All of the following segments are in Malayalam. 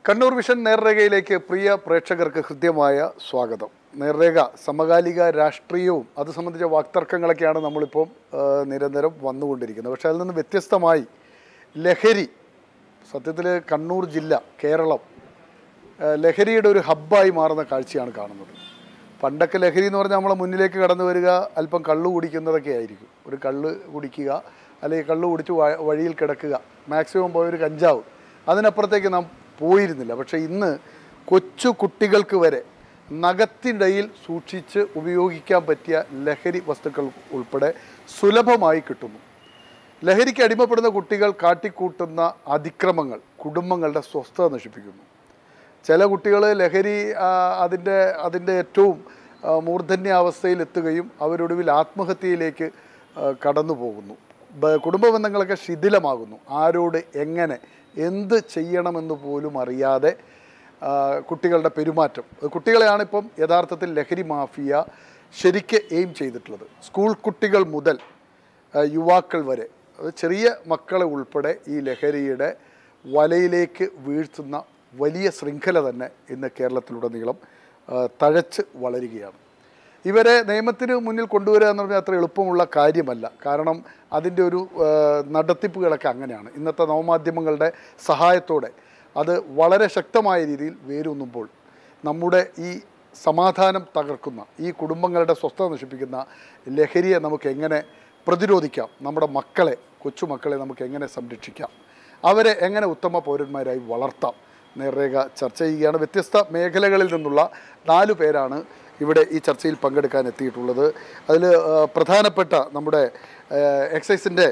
കണ്ണൂർ വിഷൻ നേർരേഖയിലേക്ക് പ്രിയ പ്രേക്ഷകർക്ക് ഹൃദ്യമായ സ്വാഗതം നേർരേഖ സമകാലിക രാഷ്ട്രീയവും അത് സംബന്ധിച്ച വാക്തർക്കങ്ങളൊക്കെയാണ് നമ്മളിപ്പോൾ ആ, നിരന്തരം വന്നുകൊണ്ടിരിക്കുന്നത് പക്ഷേ അതിൽ നിന്ന് വ്യത്യസ്തമായി ലഹരി സത്യത്തിൽ കണ്ണൂർ ജില്ല കേരളം ആ, ലഹരിയുടെ ഒരു ഹബ്ബായി മാറുന്ന കാഴ്ചയാണ് കാണുന്നത് പണ്ടൊക്കെ ലഹരി എന്ന് പറഞ്ഞാൽ നമ്മളെ മുന്നിലേക്ക് കടന്നു വരിക അല്പം കള്ള് കുടിക്കുന്നതൊക്കെ ആയിരിക്കും ഒരു കള്ള് കുടിക്കുക അല്ലെങ്കിൽ കള്ള് കുടിച്ച് വ- വഴിയിൽ കിടക്കുക മാക്സിമം പോയൊരു കഞ്ചാവ് അതിനപ്പുറത്തേക്ക് നാം പോയിരുന്നില്ല പക്ഷേ ഇന്ന് കൊച്ചു കുട്ടികൾക്ക് വരെ നഖത്തിനിടയിൽ സൂക്ഷിച്ച് ഉപയോഗിക്കാൻ പറ്റിയ ലഹരി വസ്തുക്കൾ ഉൾപ്പെടെ സുലഭമായി കിട്ടുന്നു ലഹരിക്ക് അടിമപ്പെടുന്ന കുട്ടികൾ കാട്ടിക്കൂട്ടുന്ന അതിക്രമങ്ങൾ കുടുംബങ്ങളുടെ സ്വസ്ഥത നശിപ്പിക്കുന്നു ചില കുട്ടികൾ ലഹരി ആ, അതിൻ്റെ അതിൻ്റെ ഏറ്റവും ആ, മൂർധന്യാവസ്ഥയിൽ എത്തുകയും അവരൊടുവിൽ ആത്മഹത്യയിലേക്ക് ആ, കടന്നു പോകുന്നു ബ- കുടുംബ ബന്ധങ്ങളൊക്കെ ശിഥിലമാകുന്നു ആരോട് എങ്ങനെ എന്ത് ചെയ്യണമെന്ന് പോലും അറിയാതെ ആ, കുട്ടികളുടെ പെരുമാറ്റം അത് കുട്ടികളെയാണ് ഇപ്പം യഥാർത്ഥത്തിൽ ലഹരി മാഫിയ ശരിക്ക് എയിം ചെയ്തിട്ടുള്ളത് സ്കൂൾ കുട്ടികൾ മുതൽ ആ, യുവാക്കൾ വരെ അത് ചെറിയ മക്കളെ ഉൾപ്പെടെ ഈ ലഹരിയുടെ വലയിലേക്ക് വീഴ്ത്തുന്ന വലിയ ശൃംഖല തന്നെ ഇന്ന് കേരളത്തിലുടനീളം ആ, തഴച്ച് വളരുകയാണ് ഇവരെ നിയമത്തിന് മുന്നിൽ കൊണ്ടുവരിക എന്ന് പറഞ്ഞാൽ അത്ര എളുപ്പമുള്ള കാര്യമല്ല കാരണം അതിൻ്റെ ഒരു ആ, നടത്തിപ്പുകളൊക്കെ അങ്ങനെയാണ് ഇന്നത്തെ നവമാധ്യമങ്ങളുടെ സഹായത്തോടെ അത് വളരെ ശക്തമായ രീതിയിൽ വേരൂന്നുമ്പോൾ നമ്മുടെ ഈ സമാധാനം തകർക്കുന്ന ഈ കുടുംബങ്ങളുടെ സ്വസ്ഥത നശിപ്പിക്കുന്ന ലഹരിയെ നമുക്ക് എങ്ങനെ പ്രതിരോധിക്കാം നമ്മുടെ മക്കളെ കൊച്ചുമക്കളെ നമുക്ക് എങ്ങനെ സംരക്ഷിക്കാം അവരെ എങ്ങനെ ഉത്തമ പൗരന്മാരായി വളർത്താം നേർരേഖ ചർച്ച ചെയ്യുകയാണ് വ്യത്യസ്ത മേഖലകളിൽ നിന്നുള്ള നാലു പേരാണ് ഇവിടെ ഈ ചർച്ചയിൽ പങ്കെടുക്കാൻ എത്തിയിട്ടുള്ളത് അതിൽ പ്രധാനപ്പെട്ട നമ്മുടെ എക്സൈസിൻ്റെ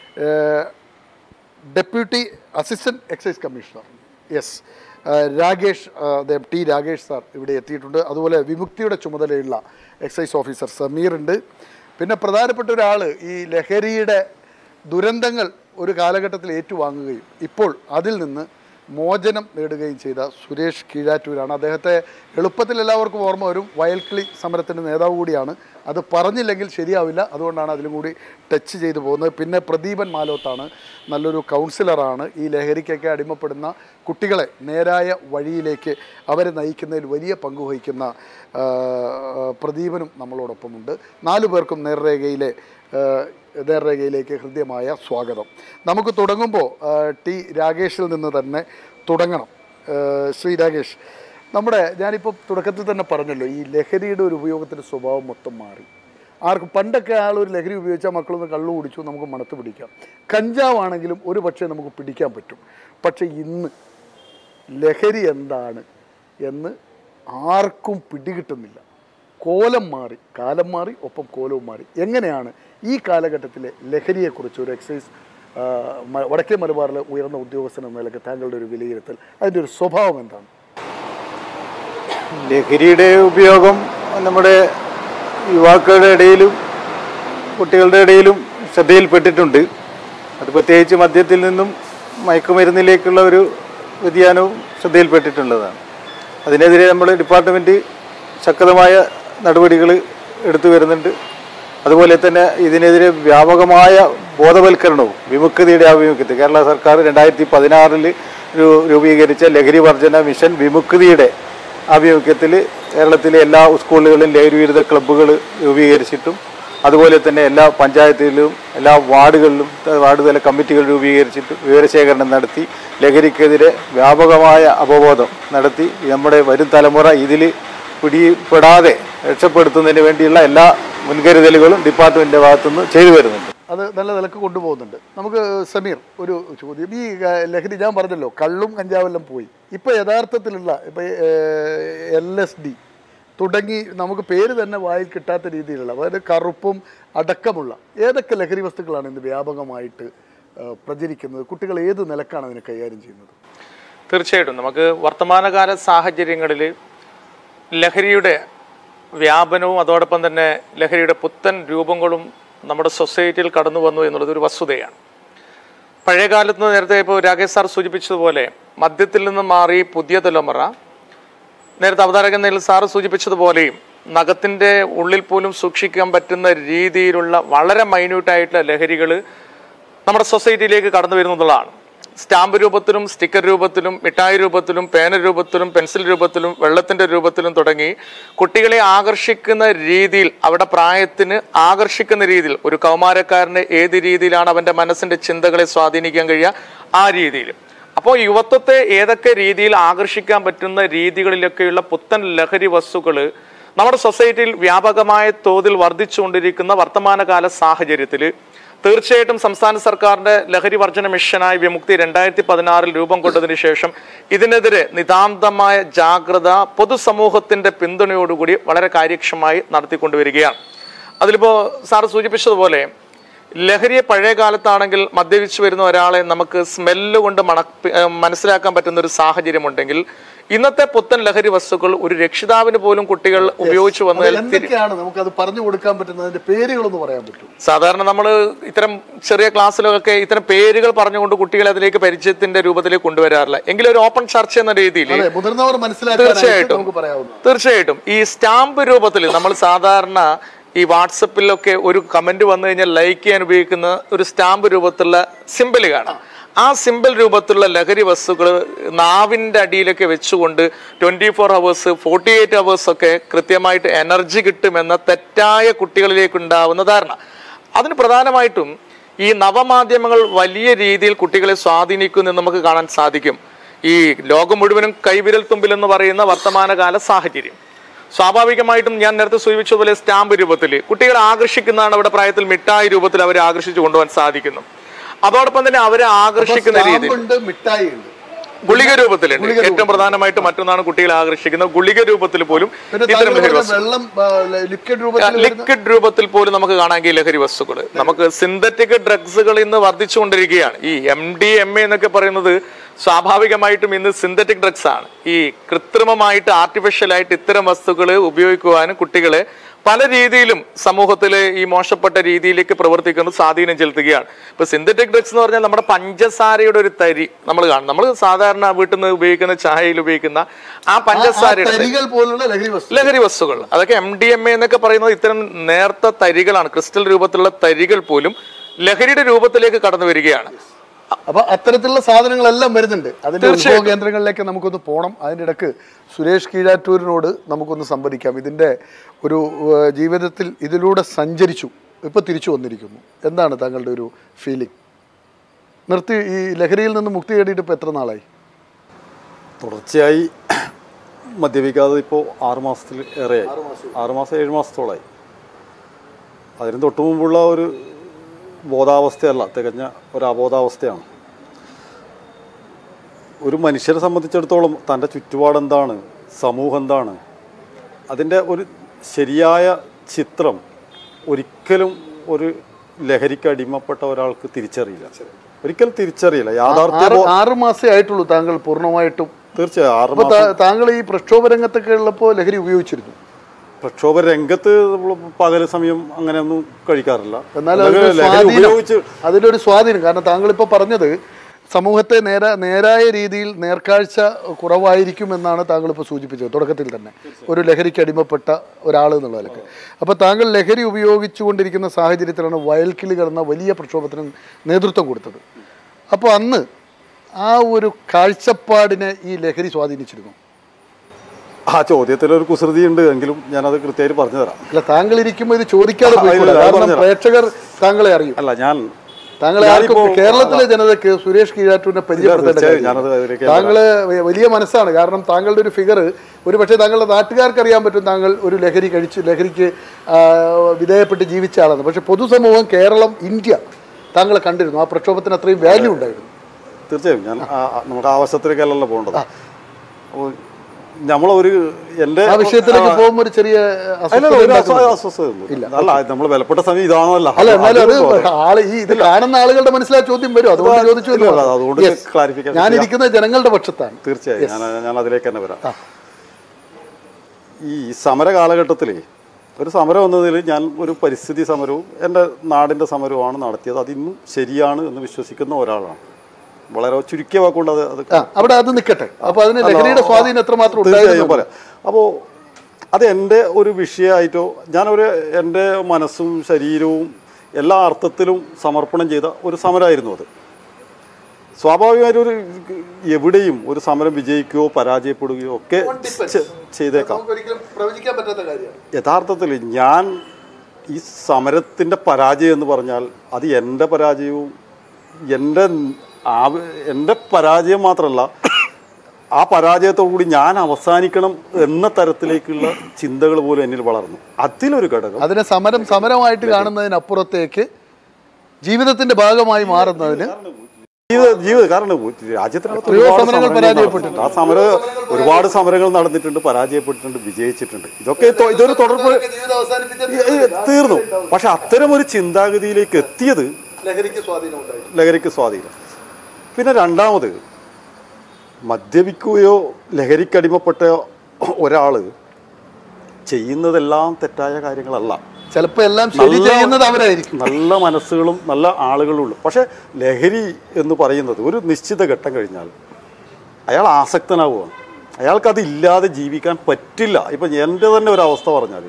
deputy assistant excise commissioner yes Rakesh ആ, അദ്ദേഹം ടി രാകേഷ് സാർ ഇവിടെ എത്തിയിട്ടുണ്ട് അതുപോലെ വിമുക്തിയുടെ ചുമതലയുള്ള എക്സൈസ് ഓഫീസർ സമീർ ഉണ്ട് പിന്നെ പ്രധാനപ്പെട്ട ഒരാൾ ഈ ലഹരിയുടെ ദുരന്തങ്ങൾ ഒരു കാലഘട്ടത്തിൽ ഏറ്റുവാങ്ങുകയും ഇപ്പോൾ അതിൽ നിന്ന് മോചനം നേടുകയും ചെയ്ത സുരേഷ് കീഴാറ്റൂരാണ് അദ്ദേഹത്തെ എളുപ്പത്തിൽ എല്ലാവർക്കും ഓർമ്മ വരും വയൽക്കിളി സമരത്തിൻ്റെ നേതാവ് കൂടിയാണ് അത് പറഞ്ഞില്ലെങ്കിൽ ശരിയാവില്ല അതുകൊണ്ടാണ് അതിലും കൂടി ടച്ച് ചെയ്തു പോകുന്നത് പിന്നെ പ്രദീപൻ മാലോത്താണ് നല്ലൊരു കൗൺസിലറാണ് ഈ ലഹരിക്കൊക്കെ അടിമപ്പെടുന്ന കുട്ടികളെ നേരായ വഴിയിലേക്ക് അവരെ നയിക്കുന്നതിൽ വലിയ പങ്ക് വഹിക്കുന്ന ആ, പ്രദീപനും നമ്മളോടൊപ്പമുണ്ട് നാലു പേർക്കും നേർരേഖയിലെ ആ, നേർരേഖയിലേക്ക് ഹൃദ്യമായ സ്വാഗതം നമുക്ക് തുടങ്ങുമ്പോൾ ആ, ടി രാകേഷിൽ നിന്ന് തന്നെ തുടങ്ങണം ആ, ശ്രീ രാകേഷ് നമ്മുടെ ഞാനിപ്പോൾ തുടക്കത്തിൽ തന്നെ പറഞ്ഞല്ലോ ഈ ലഹരിയുടെ ഒരു ഉപയോഗത്തിൻ്റെ സ്വഭാവം മൊത്തം മാറി ആർക്കും പണ്ടൊക്കെ ആൾ ഒരു ലഹരി ഉപയോഗിച്ചാൽ മക്കളൊന്ന് കള്ളു കുടിച്ചു നമുക്ക് മണത്ത് പിടിക്കാം കഞ്ചാവാണെങ്കിലും ഒരു പക്ഷേ നമുക്ക് പിടിക്കാൻ പറ്റും പക്ഷേ ഇന്ന് ലഹരി എന്താണ് എന്ന് ആർക്കും പിടികിട്ടുന്നില്ല കോലം മാറി കാലം മാറി ഒപ്പം കോലവും മാറി എങ്ങനെയാണ് ഈ കാലഘട്ടത്തിലെ ലഹരിയെക്കുറിച്ച് ഒരു എക്സൈസ് ആ, മ- വടക്കേ മലബാറിലെ ഉയർന്ന ഉദ്യോഗസ്ഥൻ എന്ന നിലയ്ക്ക് താങ്കളുടെ ഒരു വിലയിരുത്തൽ അതിൻ്റെ ഒരു സ്വഭാവം എന്താണ് ലഹരിയുടെ ഉപയോഗം നമ്മുടെ യുവാക്കളുടെ ഇടയിലും കുട്ടികളുടെ ഇടയിലും ശ്രദ്ധയിൽപ്പെട്ടിട്ടുണ്ട് അത് പ്രത്യേകിച്ച് മദ്യത്തിൽ നിന്നും മയക്കുമരുന്നിലേക്കുള്ള ഒരു വ്യതിയാനവും ശ്രദ്ധയിൽപ്പെട്ടിട്ടുള്ളതാണ് അതിനെതിരെ നമ്മൾ ഡിപ്പാർട്ട്മെൻറ്റ് ശക്തമായ നടപടികൾ എടുത്തു വരുന്നുണ്ട് അതുപോലെ തന്നെ ഇതിനെതിരെ വ്യാപകമായ ബോധവൽക്കരണവും വിമുക്തിയുടെ ആഭിമുഖ്യത്തിൽ കേരള സർക്കാർ രണ്ടായിരത്തി പതിനാറിൽ രൂപീകരിച്ച ലഹരി വർജന മിഷൻ വിമുക്തിയുടെ ആഭിമുഖ്യത്തിൽ കേരളത്തിലെ എല്ലാ സ്കൂളുകളിലും ലഹരി വിരുദ്ധ ക്ലബ്ബുകൾ രൂപീകരിച്ചിട്ടും അതുപോലെ തന്നെ എല്ലാ പഞ്ചായത്തിലും എല്ലാ വാർഡുകളിലും വാർഡ് തല കമ്മിറ്റികൾ രൂപീകരിച്ചിട്ട് വിവരശേഖരണം നടത്തി ലഹരിക്കെതിരെ വ്യാപകമായ അവബോധം നടത്തി നമ്മുടെ വരും തലമുറ ഇതിൽ പിടിപ്പെടാതെ രക്ഷപ്പെടുത്തുന്നതിന് വേണ്ടിയുള്ള എല്ലാ മുൻകരുതലുകളും ഡിപ്പാർട്ട്മെൻറ്റിൻ്റെ ഭാഗത്തുനിന്ന് ചെയ്തു വരുന്നുണ്ട് അത് നല്ല നിലക്ക് കൊണ്ടുപോകുന്നുണ്ട് നമുക്ക് സമീർ ഒരു ചോദ്യം ഈ ആ, ലഹരി ഞാൻ പറഞ്ഞല്ലോ കള്ളും കഞ്ചാവെല്ലാം പോയി ഇപ്പോൾ യഥാർത്ഥത്തിലുള്ള ഇപ്പോൾ എൽ എസ് ഡി തുടങ്ങി നമുക്ക് പേര് തന്നെ വായിൽ കിട്ടാത്ത രീതിയിലുള്ള അതായത് കറുപ്പും അടക്കമുള്ള ഏതൊക്കെ ലഹരി വസ്തുക്കളാണ് ഇന്ന് വ്യാപകമായിട്ട് ആ, പ്രചരിക്കുന്നത് കുട്ടികൾ ഏത് നിലക്കാണ് അതിനെ കൈകാര്യം ചെയ്യുന്നത് തീർച്ചയായിട്ടും നമുക്ക് വർത്തമാനകാല സാഹചര്യങ്ങളിൽ ലഹരിയുടെ വ്യാപനവും അതോടൊപ്പം തന്നെ ലഹരിയുടെ പുത്തൻ രൂപങ്ങളും നമ്മുടെ സൊസൈറ്റിയിൽ കടന്നു വന്നു എന്നുള്ളത് ഒരു വസ്തുതയാണ് പഴയ കാലത്ത് നിന്ന് നേരത്തെ ഇപ്പോൾ രാകേഷ് സാർ സൂചിപ്പിച്ചതുപോലെ മദ്യത്തിൽ നിന്ന് മാറി പുതിയ തലമുറ നേരത്തെ അവതാരകൻ നെൽ സാറ് സൂചിപ്പിച്ചതുപോലെയും നഖത്തിൻ്റെ ഉള്ളിൽ പോലും സൂക്ഷിക്കാൻ പറ്റുന്ന രീതിയിലുള്ള വളരെ മൈന്യൂട്ടായിട്ടുള്ള ലഹരികൾ നമ്മുടെ സൊസൈറ്റിയിലേക്ക് കടന്നു വരുന്നതാണ് സ്റ്റാമ്പ് രൂപത്തിലും സ്റ്റിക്കർ രൂപത്തിലും മിഠായി രൂപത്തിലും പേന രൂപത്തിലും പെൻസിൽ രൂപത്തിലും വെള്ളത്തിന്റെ രൂപത്തിലും തുടങ്ങി കുട്ടികളെ ആകർഷിക്കുന്ന രീതിയിൽ അവിടെ പ്രായത്തിന് ആകർഷിക്കുന്ന രീതിയിൽ ഒരു കൗമാരക്കാരന് ഏത് രീതിയിലാണ് അവന്റെ മനസ്സിന്റെ ചിന്തകളെ സ്വാധീനിക്കാൻ കഴിയുക ആ രീതിയിൽ അപ്പോൾ യുവത്വത്തെ ഏതൊക്കെ രീതിയിൽ ആകർഷിക്കാൻ പറ്റുന്ന രീതികളിലൊക്കെയുള്ള പുത്തൻ ലഹരി വസ്തുക്കൾ നമ്മുടെ സൊസൈറ്റിയിൽ വ്യാപകമായ തോതിൽ വർദ്ധിച്ചുകൊണ്ടിരിക്കുന്ന വർത്തമാനകാല സാഹചര്യത്തിൽ തീർച്ചയായിട്ടും സംസ്ഥാന സർക്കാരിന്റെ ലഹരി വർജന മിഷനായ വിമുക്തി രണ്ടായിരത്തി പതിനാറിൽ രൂപം കൊണ്ടതിന് ശേഷം ഇതിനെതിരെ നിതാന്തമായ ജാഗ്രത പൊതുസമൂഹത്തിന്റെ പിന്തുണയോടുകൂടി വളരെ കാര്യക്ഷമമായി നടത്തിക്കൊണ്ടുവരികയാണ് അതിലിപ്പോ സാർ സൂചിപ്പിച്ചതുപോലെ ലഹരിയെ പഴയ കാലത്താണെങ്കിൽ മദ്യപിച്ചു വരുന്ന ഒരാളെ നമുക്ക് സ്മെല്ല് കൊണ്ട് മണപ്പി ഏഹ് മനസ്സിലാക്കാൻ പറ്റുന്ന ഒരു സാഹചര്യമുണ്ടെങ്കിൽ ഇന്നത്തെ പുത്തൻ ലഹരി വസ്തുക്കൾ ഒരു രക്ഷിതാവിന് പോലും കുട്ടികൾ ഉപയോഗിച്ചു വന്നതിൽ തിരി- എന്തൊക്കെയാണ് നമുക്കത് പറഞ്ഞു കൊടുക്കാൻ പറ്റുന്നത് അതിന്റെ പേരുകളൊന്ന് പറയാൻ പറ്റും സാധാരണ നമ്മൾ ഇത്തരം ചെറിയ ക്ലാസ്സിലൊക്കെ ഇത്തരം പേരുകൾ പറഞ്ഞുകൊണ്ട് കുട്ടികളെ അതിലേക്ക് പരിചയത്തിന്റെ രൂപത്തിലേക്ക് കൊണ്ടുവരാറില്ല എങ്കിലും ഒരു ഓപ്പൺ ചർച്ച എന്ന രീതിയിൽ അതെ മുതിർന്നവർ മനസ്സിലാക്കാനായിട്ട് തീർച്ചയായിട്ടും. നമുക്ക് പറയാവുന്നത് തീർച്ചയായിട്ടും ഈ സ്റ്റാമ്പ് രൂപത്തിൽ നമ്മൾ സാധാരണ ഈ വാട്സപ്പിലൊക്കെ ഒരു കമന്റ് വന്നു കഴിഞ്ഞാൽ ലൈക്ക് ചെയ്യാൻ ഉപയോഗിക്കുന്ന ഒരു സ്റ്റാമ്പ് രൂപത്തിലുള്ള സിമ്പിൾ കാണാം ആ സിമ്പിൾ രൂപത്തിലുള്ള ലഹരി വസ്തുക്കൾ നാവിന്റെ അടിയിലൊക്കെ വെച്ചുകൊണ്ട് twenty four hours forty eight hours ഒക്കെ കൃത്യമായിട്ട് എനർജി കിട്ടുമെന്ന തെറ്റായ കുട്ടികളിലേക്ക് ഉണ്ടാവുന്ന ധാരണ അതിന് പ്രധാനമായിട്ടും ഈ നവമാധ്യമങ്ങൾ വലിയ രീതിയിൽ കുട്ടികളെ സ്വാധീനിക്കുമെന്ന് നമുക്ക് കാണാൻ സാധിക്കും ഈ ലോകം മുഴുവനും കൈവിരൽ തുമ്പിൽ എന്ന് പറയുന്ന വർത്തമാനകാല സാഹചര്യം സ്വാഭാവികമായിട്ടും ഞാൻ നേരത്തെ സൂചിപ്പിച്ചതുപോലെ സ്റ്റാമ്പ് രൂപത്തിൽ കുട്ടികളെ ആകർഷിക്കുന്നതാണ് അവിടെ പ്രായത്തിൽ മിഠായി രൂപത്തിൽ അവരെ ആകർഷിച്ചു കൊണ്ടുപോകാൻ സാധിക്കുന്നു അതോടൊപ്പം തന്നെ അവരെ ആകർഷിക്കുന്ന രീതിയിൽ സ്റ്റാമ്പുണ്ട് മിഠായി ഉണ്ട് ഗുളിക രൂപത്തിലുണ്ട് ഏറ്റവും പ്രധാനമായിട്ട് മറ്റൊന്നാണ് കുട്ടികളെ ആകർഷിക്കുന്നത് ഗുളിക രൂപത്തിൽ പോലും പിന്നെ ഇത്തരം താങ്കൾ ലഹരി പറഞ്ഞ വസ്തു വെള്ളം ലിക്വിഡ് രൂപത്തിൽ വരുന്ന- ലിക്വിഡ് രൂപത്തിൽ പോലും നമുക്ക് കാണാമെങ്കിൽ ലഹരി വസ്തുക്കൾ നമുക്ക് സിന്തറ്റിക് ഡ്രഗ്സുകൾ ഇന്ന് വർദ്ധിച്ചുകൊണ്ടിരിക്കുകയാണ് ഈ എം ഡി എം എ എന്നൊക്കെ പറയുന്നത് സ്വാഭാവികമായിട്ടും ഇന്ന് സിന്തറ്റിക് ഡ്രഗ്സ് ആണ് ഈ കൃത്രിമമായിട്ട് ആർട്ടിഫിഷ്യൽ ആയിട്ട് ഇത്തരം വസ്തുക്കൾ ഉപയോഗിക്കുവാനും കുട്ടികളെ പല രീതിയിലും സമൂഹത്തിലെ ഈ മോശപ്പെട്ട രീതിയിലേക്ക് പ്രവർത്തിക്കുന്നത് സ്വാധീനം ചെലുത്തുകയാണ് ഇപ്പൊ സിന്തറ്റിക് ഡ്രഗ്സ് എന്ന് പറഞ്ഞാൽ നമ്മുടെ പഞ്ചസാരയുടെ ഒരു തരി നമ്മൾ കാണും നമ്മൾ സാധാരണ വീട്ടിൽ നിന്ന് ഉപയോഗിക്കുന്ന ചായയിൽ ഉപയോഗിക്കുന്ന ആ ആ പഞ്ചസാരയുടെ തരി. തരികൾ പോലുള്ള ലഹരി വസ്തു ലഹരി വസ്തുക്കൾ അതൊക്കെ എം ഡി എം എ എന്നൊക്കെ പറയുന്നത് ഇത്തരം നേർത്ത തരികളാണ് ക്രിസ്റ്റൽ രൂപത്തിലുള്ള തരികൾ പോലും ലഹരിയുടെ രൂപത്തിലേക്ക് കടന്നു വരികയാണ് അപ്പൊ അത്തരത്തിലുള്ള സാധനങ്ങളെല്ലാം വരുന്നുണ്ട് അതിന്റെ ഉത്ഭവ കേന്ദ്രങ്ങളിലേക്ക് നമുക്കൊന്ന് പോകണം അതിൻ്റെ ഇടക്ക് സുരേഷ് കീഴാറ്റൂരിനോട് നമുക്കൊന്ന് സംവദിക്കാം ഇതിന്റെ ഒരു ഏഹ്, ജീവിതത്തിൽ ഇതിലൂടെ സഞ്ചരിച്ചു ഇപ്പൊ തിരിച്ചു വന്നിരിക്കുന്നു എന്താണ് താങ്കളുടെ ഒരു ഫീലിംഗ് നിർത്തി ഈ ലഹരിയിൽ നിന്ന് മുക്തി നേടിയിട്ട് ഇപ്പൊ എത്ര നാളായി തുടർച്ചയായി മദ്യപിക്കാതെ ഇപ്പോൾ ആറ് മാസത്തിൽ ഏറെയായി ആറ് മാസം ഏഴ് മാസത്തോളായി അതിന് തൊട്ടു മുമ്പുള്ള ഒരു ബോധാവസ്ഥയല്ല തികഞ്ഞ ഒരു അബോധാവസ്ഥയാണ് ഒരു മനുഷ്യരെ സംബന്ധിച്ചിടത്തോളം തൻ്റെ ചുറ്റുപാട് എന്താണ് സമൂഹം എന്താണ് അതിൻ്റെ ഒരു ശരിയായ ചിത്രം ഒരിക്കലും ഒരു ലഹരിക്ക് അടിമപ്പെട്ട ഒരാൾക്ക് തിരിച്ചറിയില്ല ഒരിക്കലും തിരിച്ചറിയില്ല യാഥാർത്ഥ്യ ആറ് ആറ് മാസേ ആയിട്ടുള്ളൂ താങ്കൾ പൂർണ്ണമായിട്ടും തീർച്ചയായും ആറ് അപ്പൊ മാസം താ- താങ്കൾ ഈ പ്രക്ഷോഭ രംഗത്തൊക്കെ ഉള്ളപ്പോൾ ലഹരി ഉപയോഗിച്ചിരുന്നു പ്രക്ഷോഭ രംഗത്ത് നമ്മൾ പകൽ സമയം അങ്ങനെയൊന്നും കഴിക്കാറില്ല എന്നാലും അല്ലെങ്കിൽ അതിന്റെ ലഹരി സ്വാധീനം ഉപയോഗിച്ച് അതിലൊരു സ്വാധീനം കാരണം താങ്കൾ ഇപ്പോൾ പറഞ്ഞത് സമൂഹത്തെ നേര നേരായ രീതിയിൽ നേർക്കാഴ്ച കുറവായിരിക്കും എന്നാണ് താങ്കൾ ഇപ്പോൾ സൂചിപ്പിച്ചത് തുടക്കത്തിൽ തന്നെ ഒരു ലഹരിക്ക് അടിമപ്പെട്ട ഒരാൾ എന്നുള്ള നിലക്ക് അപ്പോൾ താങ്കൾ ലഹരി ഉപയോഗിച്ചുകൊണ്ടിരിക്കുന്ന സാഹചര്യത്തിലാണ് വയൽക്കിളി കിടന്ന വലിയ പ്രക്ഷോഭത്തിന് നേതൃത്വം കൊടുത്തത് അപ്പോൾ അന്ന് ആ ഒരു കാഴ്ചപ്പാടിനെ ഈ ലഹരി സ്വാധീനിച്ചിരുന്നു ആ ചോദ്യത്തിൽ ഒരു കുസൃതി ഉണ്ട് എങ്കിലും ഞാനത് കൃത്യമായിട്ട് പറഞ്ഞു തരാം അല്ല താങ്കൾ ഇരിക്കുമ്പോൾ ഇത് ചോദിക്കാതെ ആ, പോയിക്കൂടാ. ഇല്ല, അത് കാരണം പറഞ്ഞുതരാം. പ്രേക്ഷകർ താങ്കളെ അറിയും അല്ല ഞാൻ താങ്കളെ ഞാനിപ്പോ- ആർക്കും കേരളത്തിലെ ജനതയ്ക്ക് സുരേഷ് കീഴാറ്റൂരിനെ പരിചയപ്പെടുത്തേണ്ട തീർച്ചയായും കാര്യമില്ല. ഞാനത് അതിലേക്ക് താങ്കള് വ- വലിയ മനസ്സാണ് കാരണം താങ്കളുടെ ഒരു ഫിഗർ ഒരു പക്ഷേ താങ്കളുടെ നാട്ടുകാർക്ക് അറിയാൻ പറ്റും താങ്കൾ ഒരു ലഹരി കഴിച്ച് ലഹരിക്ക് ആ, വിധേയപ്പെട്ട് ജീവിച്ച ആളാണ് പക്ഷെ പൊതുസമൂഹം കേരളം ഇന്ത്യ താങ്കളെ കണ്ടിരുന്നു ആ പ്രക്ഷോഭത്തിന് അത്രയും വാല്യൂ ഉണ്ടായിരുന്നു തീർച്ചയായും ഞാൻ ആ- ആ- നമുക്ക് ആവശ്യത്തിലേക്കല്ലല്ലോ പോകേണ്ടത് അപ്പോൾ നമ്മളൊരു എൻ്റെ ആ വിഷയത്തിലേക്ക് പോകുമ്പോൾ ഒരു ചെറിയ അല്ല അസ്വസ്ഥത ഒരു ഉണ്ടാക്കുന്നുണ്ട്. അസ്വസ്ഥതയൊന്നും അല്ല നമ്മൾ വിലപ്പെട്ട സമയം ഇതാണല്ല അല്ല എന്നാലും അത് ആള് ഈ ഇത് കാണുന്ന ആളുകളുടെ മനസ്സിലാ ചോദ്യം വരും അതുകൊണ്ട് ചോദിച്ചു എന്ന് ഇല്ല, മാത്രം. അതുകൊണ്ട് Yes. clarification ഞാൻ ഇരിക്കുന്ന ജനങ്ങളുടെ പക്ഷത്താണ് തീർച്ചയായും ഞാൻ ഞാൻ അതിലേക്ക് തന്നെ വരാം ഈ സമര കാലഘട്ടത്തിൽ ഒരു സമരം എന്നതിൽ ഞാൻ ഒരു പരിസ്ഥിതി സമരവും എൻ്റെ നാടിൻ്റെ സമരവുമാണ് നടത്തിയത് അതിന്നും ശരിയാണ് എന്ന് വിശ്വസിക്കുന്ന ഒരാളാണ് വളരെ ചുരുക്കിയ വാക്കുകൊണ്ട് അത് അത് ആ അവിടെ അത് നിൽക്കട്ടെ അപ്പൊ അതിന് ലഹരിയുടെ സ്വാധീനം എത്രമാത്രം തീർച്ചയായും ഉണ്ടായിരുന്നു പറയാം അപ്പോൾ അത് എൻ്റെ ഒരു വിഷയമായിട്ടോ ഞാനൊരു എൻ്റെ മനസ്സും ശരീരവും എല്ലാ അർത്ഥത്തിലും സമർപ്പണം ചെയ്ത ഒരു സമരമായിരുന്നു അത് സ്വാഭാവികമായിട്ടും ഒരു എവിടെയും ഒരു സമരം വിജയിക്കുകയോ പരാജയപ്പെടുകയോ ഒക്കെ ചെ- ചെയ്തേക്കാം ഒരിക്കലും പ്രവചിക്കാൻ പറ്റാത്ത കാര്യമാണ് യഥാർത്ഥത്തിൽ ഞാൻ ഈ സമരത്തിൻ്റെ പരാജയം എന്ന് പറഞ്ഞാൽ അത് എൻ്റെ പരാജയവും എൻ്റെ ആവ- എൻ്റെ പരാജയം മാത്രമല്ല ആ പരാജയത്തോടു കൂടി ഞാൻ അവസാനിക്കണം എന്ന തരത്തിലേക്കുള്ള ചിന്തകൾ പോലും എന്നിൽ വളർന്നു അതിലൊരു ഘടകം അതിനെ സമരം സമരമായിട്ട് കാണുന്നതിനപ്പുറത്തേക്ക് ജീവിതത്തിന്റെ ഭാഗമായി മാറുന്നതിന് ജീവിത ജീവിത കാരണം രാജ്യത്തിനകത്ത് എത്രയോ ഒരുപാട് സമരങ്ങൾ സമരങ്ങൾ പരാജയപ്പെട്ടിട്ടുണ്ട്. നടന്നിട്ടുണ്ട്. ആ സമര ഒരുപാട് സമരങ്ങൾ നടന്നിട്ടുണ്ട് പരാജയപ്പെട്ടിട്ടുണ്ട് വിജയിച്ചിട്ടുണ്ട് ഇതൊക്കെ തൊ- ഇതൊരു തുടർപ്പ് ഈ- ഈ തീർന്നു പക്ഷെ അത്തരം ഒരു ചിന്താഗതിയിലേക്ക് എത്തിയത് ലഹരിക്ക് സ്വാധീനം ഉണ്ടായി ലഹരിക്ക് സ്വാധീനം പിന്നെ രണ്ടാമത് മദ്യപിക്കുകയോ ലഹരിക്കടിമപ്പെട്ട ഒരാൾ ചെയ്യുന്നതെല്ലാം തെറ്റായ കാര്യങ്ങളല്ല ചിലപ്പോ എല്ലാം ശരി നല്ല- ചെയ്യുന്നത് അവരായിരിക്കും നല്ല മനസ്സുകളും നല്ല ആളുകളും ഉള്ളു പക്ഷെ ലഹരി എന്ന് പറയുന്നത് ഒരു നിശ്ചിത ഘട്ടം കഴിഞ്ഞാൽ അയാൾ ആസക്തനാവുകയാണ് അയാൾക്കത് ഇല്ലാതെ ജീവിക്കാൻ പറ്റില്ല ഇപ്പം എൻ്റെ തന്നെ ഒരു അവസ്ഥ പറഞ്ഞാൽ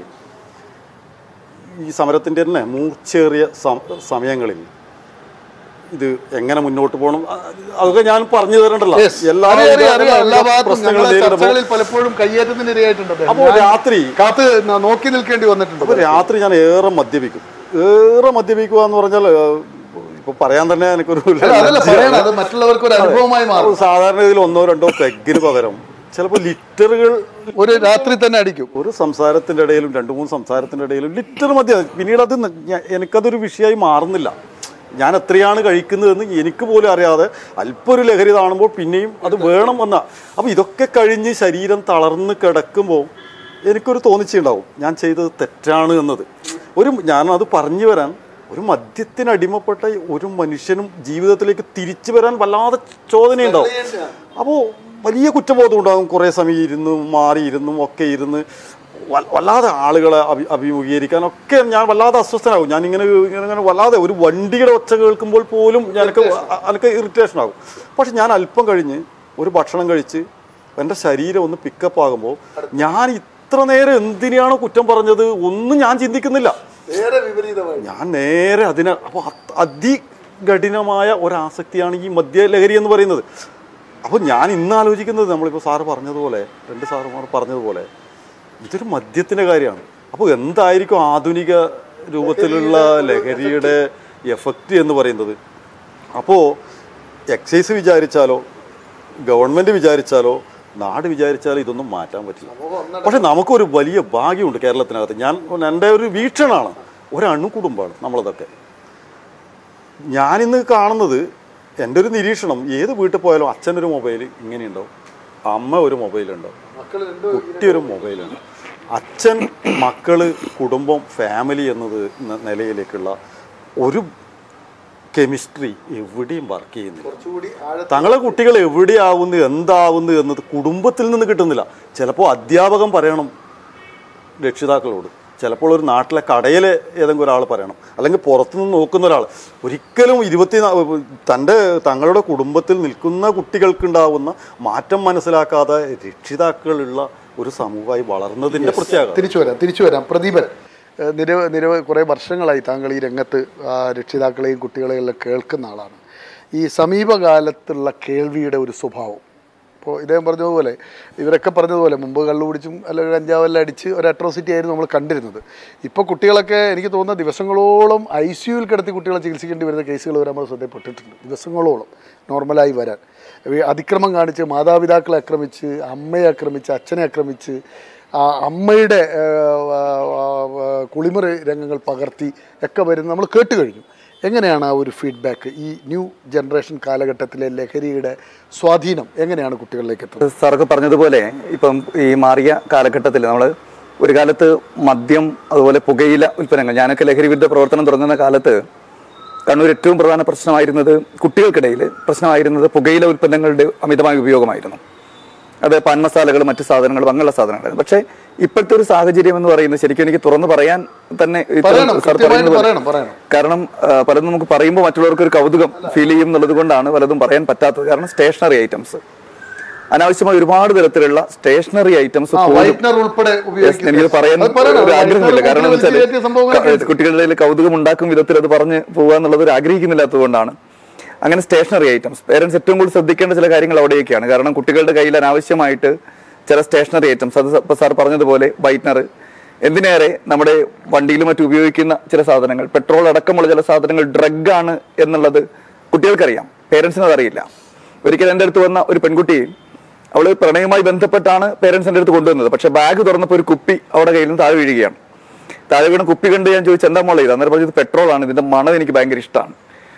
ഈ സമരത്തിൻ്റെ തന്നെ മൂർച്ചേറിയ സം- സമയങ്ങളിൽ ഇത് എങ്ങനെ മുന്നോട്ട് പോകണം അ- അതൊക്കെ ഞാൻ പറഞ്ഞു തരണ്ടല്ലോ Yes. എല്ലാ അറിയാം, അറിയാം, അറിയാം. എല്ലാ ഭാഗത്തും പ്രശ്നങ്ങൾ ഞങ്ങളുടെ നേരിടുമ്പോൾ ചർച്ചകളിൽ പലപ്പോഴും കയ്യേറ്റത്തിന് ഇരയായിട്ടുണ്ട് അദ്ദേഹം. അപ്പോൾ ഞാൻ രാത്രി കാത്ത് ന- നോക്കി നിൽക്കേണ്ടി വന്നിട്ടുണ്ട് അപ്പോൾ രാത്രി ഞാൻ ഏറെ മദ്യപിക്കും ഏറെ മദ്യപിക്കുക എന്ന് പറഞ്ഞാൽ ഇപ്പൊ പറയാൻ തന്നെ എനിക്കൊരു അല്ല, അതല്ല പറയണം അത് മറ്റുള്ളവർക്ക് ഒരു അനുഭവമായി മാറും അപ്പോൾ സാധാരണ ഇതിൽ ഒന്നോ രണ്ടോ പെഗിന് പകരം ചിലപ്പോൾ ലിറ്ററുകൾ ഒരു രാത്രി തന്നെ അടിക്കും ഒരു സംസാരത്തിന്റെ ഇടയിലും രണ്ട് മൂന്ന് സംസാരത്തിന്റെ ഇടയിലും ലിറ്റർ മദ്യം പിന്നീട് അത് ന- ഞാൻ- എനിക്കതൊരു വിഷയമായി മാറുന്നില്ല ഞാൻ എത്രയാണ് കഴിക്കുന്നതെന്ന് എനിക്ക് പോലും അറിയാതെ അല്പം ഒരു ലഹരി കാണുമ്പോൾ പിന്നെയും അത് വേണം എന്ന അപ്പോൾ ഇതൊക്കെ കഴിഞ്ഞ് ശരീരം തളർന്ന് കിടക്കുമ്പോൾ എനിക്കൊരു തോന്നിച്ചുണ്ടാവും ഞാൻ ചെയ്തത് തെറ്റാണ് എന്നത് ഒരു ഞാനത് പറഞ്ഞു വരാൻ ഒരു മദ്യത്തിന് അടിമപ്പെട്ട ഒരു മനുഷ്യനും ജീവിതത്തിലേക്ക് തിരിച്ചു വരാൻ വല്ലാതെ ചോദനയുണ്ടാവും അപ്പോൾ വലിയ കുറ്റബോധം ഉണ്ടാകും കുറേ സമയം ഇരുന്നും മാറിയിരുന്നും ഒക്കെ ഇരുന്ന് വ- വല്ലാതെ ആളുകളെ അഭി അഭിമുഖീകരിക്കാനൊക്കെ ഞാൻ വല്ലാതെ അസ്വസ്ഥനാകും ഞാൻ ഇങ്ങനെ ഇങ്ങനെ ഇങ്ങനെ വല്ലാതെ ഒരു വണ്ടിയുടെ ഒച്ച കേൾക്കുമ്പോൾ പോലും എനിക്ക് എനിക്ക് ഇറിറ്റേഷൻ ആകും പക്ഷെ ഞാൻ അല്പം കഴിഞ്ഞ് ഒരു ഭക്ഷണം കഴിച്ച് എൻ്റെ ശരീരം ഒന്ന് പിക്കപ്പ് ആകുമ്പോൾ ഞാൻ ഇത്ര നേരം എന്തിനാണ് കുറ്റം പറഞ്ഞത് ഒന്നും ഞാൻ ചിന്തിക്കുന്നില്ല നേരെ വിപരീതമായി ഞാൻ നേരെ അതിനെ അപ്പോൾ അതികഠിനമായ ഒരാസക്തിയാണ് ഈ മദ്യലഹരി എന്ന് പറയുന്നത് അപ്പോൾ ഞാൻ ഇന്ന് ആലോചിക്കുന്നത് നമ്മളിപ്പോൾ സാറ് പറഞ്ഞതുപോലെ രണ്ട് സാറുമാർ പറഞ്ഞതുപോലെ ഇതൊരു മദ്യത്തിൻ്റെ കാര്യമാണ് അപ്പോൾ എന്തായിരിക്കും ആധുനിക രൂപത്തിലുള്ള ലഹരിയുടെ എഫക്റ്റ് എന്ന് പറയുന്നത് അപ്പോൾ എക്സൈസ് വിചാരിച്ചാലോ ഗവൺമെൻറ് വിചാരിച്ചാലോ നാട് വിചാരിച്ചാലോ ഇതൊന്നും മാറ്റാൻ പറ്റില്ല പക്ഷെ നമുക്കൊരു വലിയ ഭാഗ്യമുണ്ട് കേരളത്തിനകത്ത് ഞാൻ എൻ്റെ ഒരു വീക്ഷണമാണ് ഒരു അണുകുടുംബമാണ് നമ്മളതൊക്കെ ഞാനിന്ന് കാണുന്നത് എൻ്റെ ഒരു നിരീക്ഷണം ഏത് വീട്ടിൽ പോയാലും അച്ഛനൊരു മൊബൈൽ ഇങ്ങനെയുണ്ടാവും അമ്മ ഒരു മൊബൈലുണ്ടാവും കുട്ടി ഒരു മൊബൈലുണ്ട് അച്ഛൻ മക്കള് കുടുംബം ഫാമിലി എന്നത് ന- നിലയിലേക്കുള്ള ഒരു കെമിസ്ട്രി എവിടെയും വർക്ക് ചെയ്യുന്നില്ല കുറച്ചുകൂടി ആഴ തങ്ങളെ കുട്ടികൾ എവിടെയാവുന്നു എന്താവുന്നു എന്നത് കുടുംബത്തിൽ നിന്ന് കിട്ടുന്നില്ല ചിലപ്പോൾ അധ്യാപകൻ പറയണം രക്ഷിതാക്കളോട് ചിലപ്പോൾ ഒരു നാട്ടിലെ കടയിലെ ഏതെങ്കിലും ഒരാൾ പറയണം അല്ലെങ്കിൽ പുറത്തുനിന്ന് നോക്കുന്ന ഒരാൾ ഒരിക്കലും ഇരുപത്തി തൻ്റെ തങ്ങളുടെ കുടുംബത്തിൽ നിൽക്കുന്ന കുട്ടികൾക്കുണ്ടാവുന്ന മാറ്റം മനസ്സിലാക്കാതെ രക്ഷിതാക്കളുള്ള ഒരു സമൂഹമായി വളർന്നതിൻ്റെ പ്രത്യേകത തിരിച്ചു വരാം തിരിച്ചു വരാം പ്രദീപൻ ഏഹ് നിരവ നിരവ കുറേ വർഷങ്ങളായി താങ്കൾ ഈ രംഗത്ത് ആ, രക്ഷിതാക്കളെയും കുട്ടികളെയും എല്ലാം കേൾക്കുന്ന ആളാണ് ഈ സമീപകാലത്തുള്ള കേൾവിയുടെ ഒരു സ്വഭാവം ഇപ്പോൾ ഇദ്ദേഹം പറഞ്ഞതുപോലെ ഇവരൊക്കെ പറഞ്ഞതുപോലെ മുമ്പ് കള്ളു കുടിച്ചും അല്ലെങ്കിൽ കഞ്ചാവെല്ലാം അടിച്ച് ഒരു അട്രോസിറ്റി ആയിരുന്നു നമ്മൾ കണ്ടിരുന്നത് ഇപ്പോൾ കുട്ടികളൊക്കെ എനിക്ക് തോന്നുന്ന ദിവസങ്ങളോളം ഐ സിയുവിൽ കിടത്തി കുട്ടികളെ ചികിത്സിക്കേണ്ടി വരുന്ന കേസുകൾ വരെ നമ്മൾ ശ്രദ്ധപ്പെട്ടിട്ടുണ്ട് ദിവസങ്ങളോളം നോർമലായി വരാൻ ഈ അതിക്രമം കാണിച്ച് മാതാപിതാക്കളെ ആക്രമിച്ച് അമ്മയെ ആക്രമിച്ച് അച്ഛനെ ആക്രമിച്ച് ആ അമ്മയുടെ ഏഹ്, ആ, ആ, ആ, കുളിമുറി രംഗങ്ങൾ പകർത്തി ഒക്കെ വരുന്ന നമ്മൾ കേട്ട് കഴിഞ്ഞു എങ്ങനെയാണ് ആ ഒരു ഫീഡ്ബാക്ക് ഈ ന്യൂ ജനറേഷൻ കാലഘട്ടത്തിലെ ലഹരിയുടെ സ്വാധീനം എങ്ങനെയാണ് കുട്ടികളിലേക്ക് എത്തുന്നത് സാറൊക്കെ പറഞ്ഞതുപോലെ ഇപ്പം ഈ മാറിയ കാലഘട്ടത്തിൽ നമ്മൾ ഒരു കാലത്ത് മദ്യം അതുപോലെ പുകയില ഉൽപ്പന്നങ്ങൾ ഞാനൊക്കെ ലഹരി വിരുദ്ധ പ്രവർത്തനം തുടങ്ങുന്ന കാലത്ത് കണ്ണൂർ ഏറ്റവും പ്രധാന പ്രശ്നമായിരുന്നത് കുട്ടികൾക്കിടയിൽ പ്രശ്നമായിരുന്നത് പുകയില ഉൽപ്പന്നങ്ങളുടെ അമിതമായ ഉപയോഗമായിരുന്നു അത് പാൻ മസാലകൾ മറ്റു സാധനങ്ങൾ അങ്ങനെയുള്ള സാധനങ്ങളായിരുന്നു പക്ഷേ ഇപ്പോഴത്തെ ഒരു സാഹചര്യം എന്ന് പറയുന്നത് ശരിക്കും എനിക്ക് തുറന്നു പറയാൻ തന്നെ ഇത്തരം പറയണം, സാർ കൃത്യമായിട്ട് പറയുന്നത് പോലെ- പറയണം, പറയണം. കാരണം ആ, പലതും നമുക്ക് പറയുമ്പോൾ മറ്റുള്ളവർക്ക് ഒരു കൗതുകം ഫീൽ ചെയ്യും എന്നുള്ളത് കൊണ്ടാണ് പലതും പറയാൻ പറ്റാത്തത് കാരണം സ്റ്റേഷനറി ഐറ്റംസ് അനാവശ്യമായ ഒരുപാട് തരത്തിലുള്ള സ്റ്റേഷനറി ഐറ്റംസ് ആ വൈറ്റ്നർ ഉൾപ്പെടെ ഉപയോഗിക്കുന്നത്. എനിക്ക് പറയാൻ അത് പറയണം. ഒരു ആഗ്രഹമില്ല വൈറ്റ്നർ കാരണം എന്ന് ഉപയോഗിച്ച് കയറ്റിയ സംഭവങ്ങളൊക്കെ വെച്ചാൽ കുട്ടികളുടെ ഇടയിൽ കൗതുകം ഉണ്ടാക്കും വിധത്തിൽ അത് പറഞ്ഞ് പോവുക എന്നുള്ളത് ഒരു ആഗ്രഹിക്കുന്നില്ലാത്തതുകൊണ്ടാണ് അങ്ങനെ സ്റ്റേഷനറി ഐറ്റംസ് പേരൻസ് ഏറ്റവും കൂടുതൽ ശ്രദ്ധിക്കേണ്ട ചില കാര്യങ്ങൾ അവിടെയൊക്കെയാണ് കാരണം കുട്ടികളുടെ കയ്യിൽ അനാവശ്യമായിട്ട് ചില സ്റ്റേഷനറി ഐറ്റംസ് അത് ഇപ്പോൾ സാർ പറഞ്ഞതുപോലെ വൈറ്റ്നർ എന്തിനേറെ നമ്മുടെ വണ്ടിയിലും മറ്റും ഉപയോഗിക്കുന്ന ചില സാധനങ്ങൾ പെട്രോൾ അടക്കമുള്ള ചില സാധനങ്ങൾ ഡ്രഗ് ആണ് എന്നുള്ളത് കുട്ടികൾക്കറിയാം പേരൻസിന് അതറിയില്ല ഒരിക്കൽ എൻ്റെ അടുത്ത് വന്ന ഒരു പെൺകുട്ടി അവള് പ്രണയവുമായി ബന്ധപ്പെട്ടാണ് പേരൻസ് എൻ്റെ അടുത്ത് കൊണ്ടുവന്നത് പക്ഷെ ബാഗ് തുറന്നപ്പോൾ ഒരു കുപ്പി അവിടെ കയ്യിൽ നിന്ന് താഴെ വീഴുകയാണ് താഴെ വീണ കുപ്പി കണ്ട് ഞാൻ ചോദിച്ചു എന്താ മോളെ ഇത് അന്നേരം പറഞ്ഞത് പെട്രോൾ ആണ് ഇതിന്റെ മണം എനിക്ക് ഭയങ്കര ഇഷ്ടമാണ്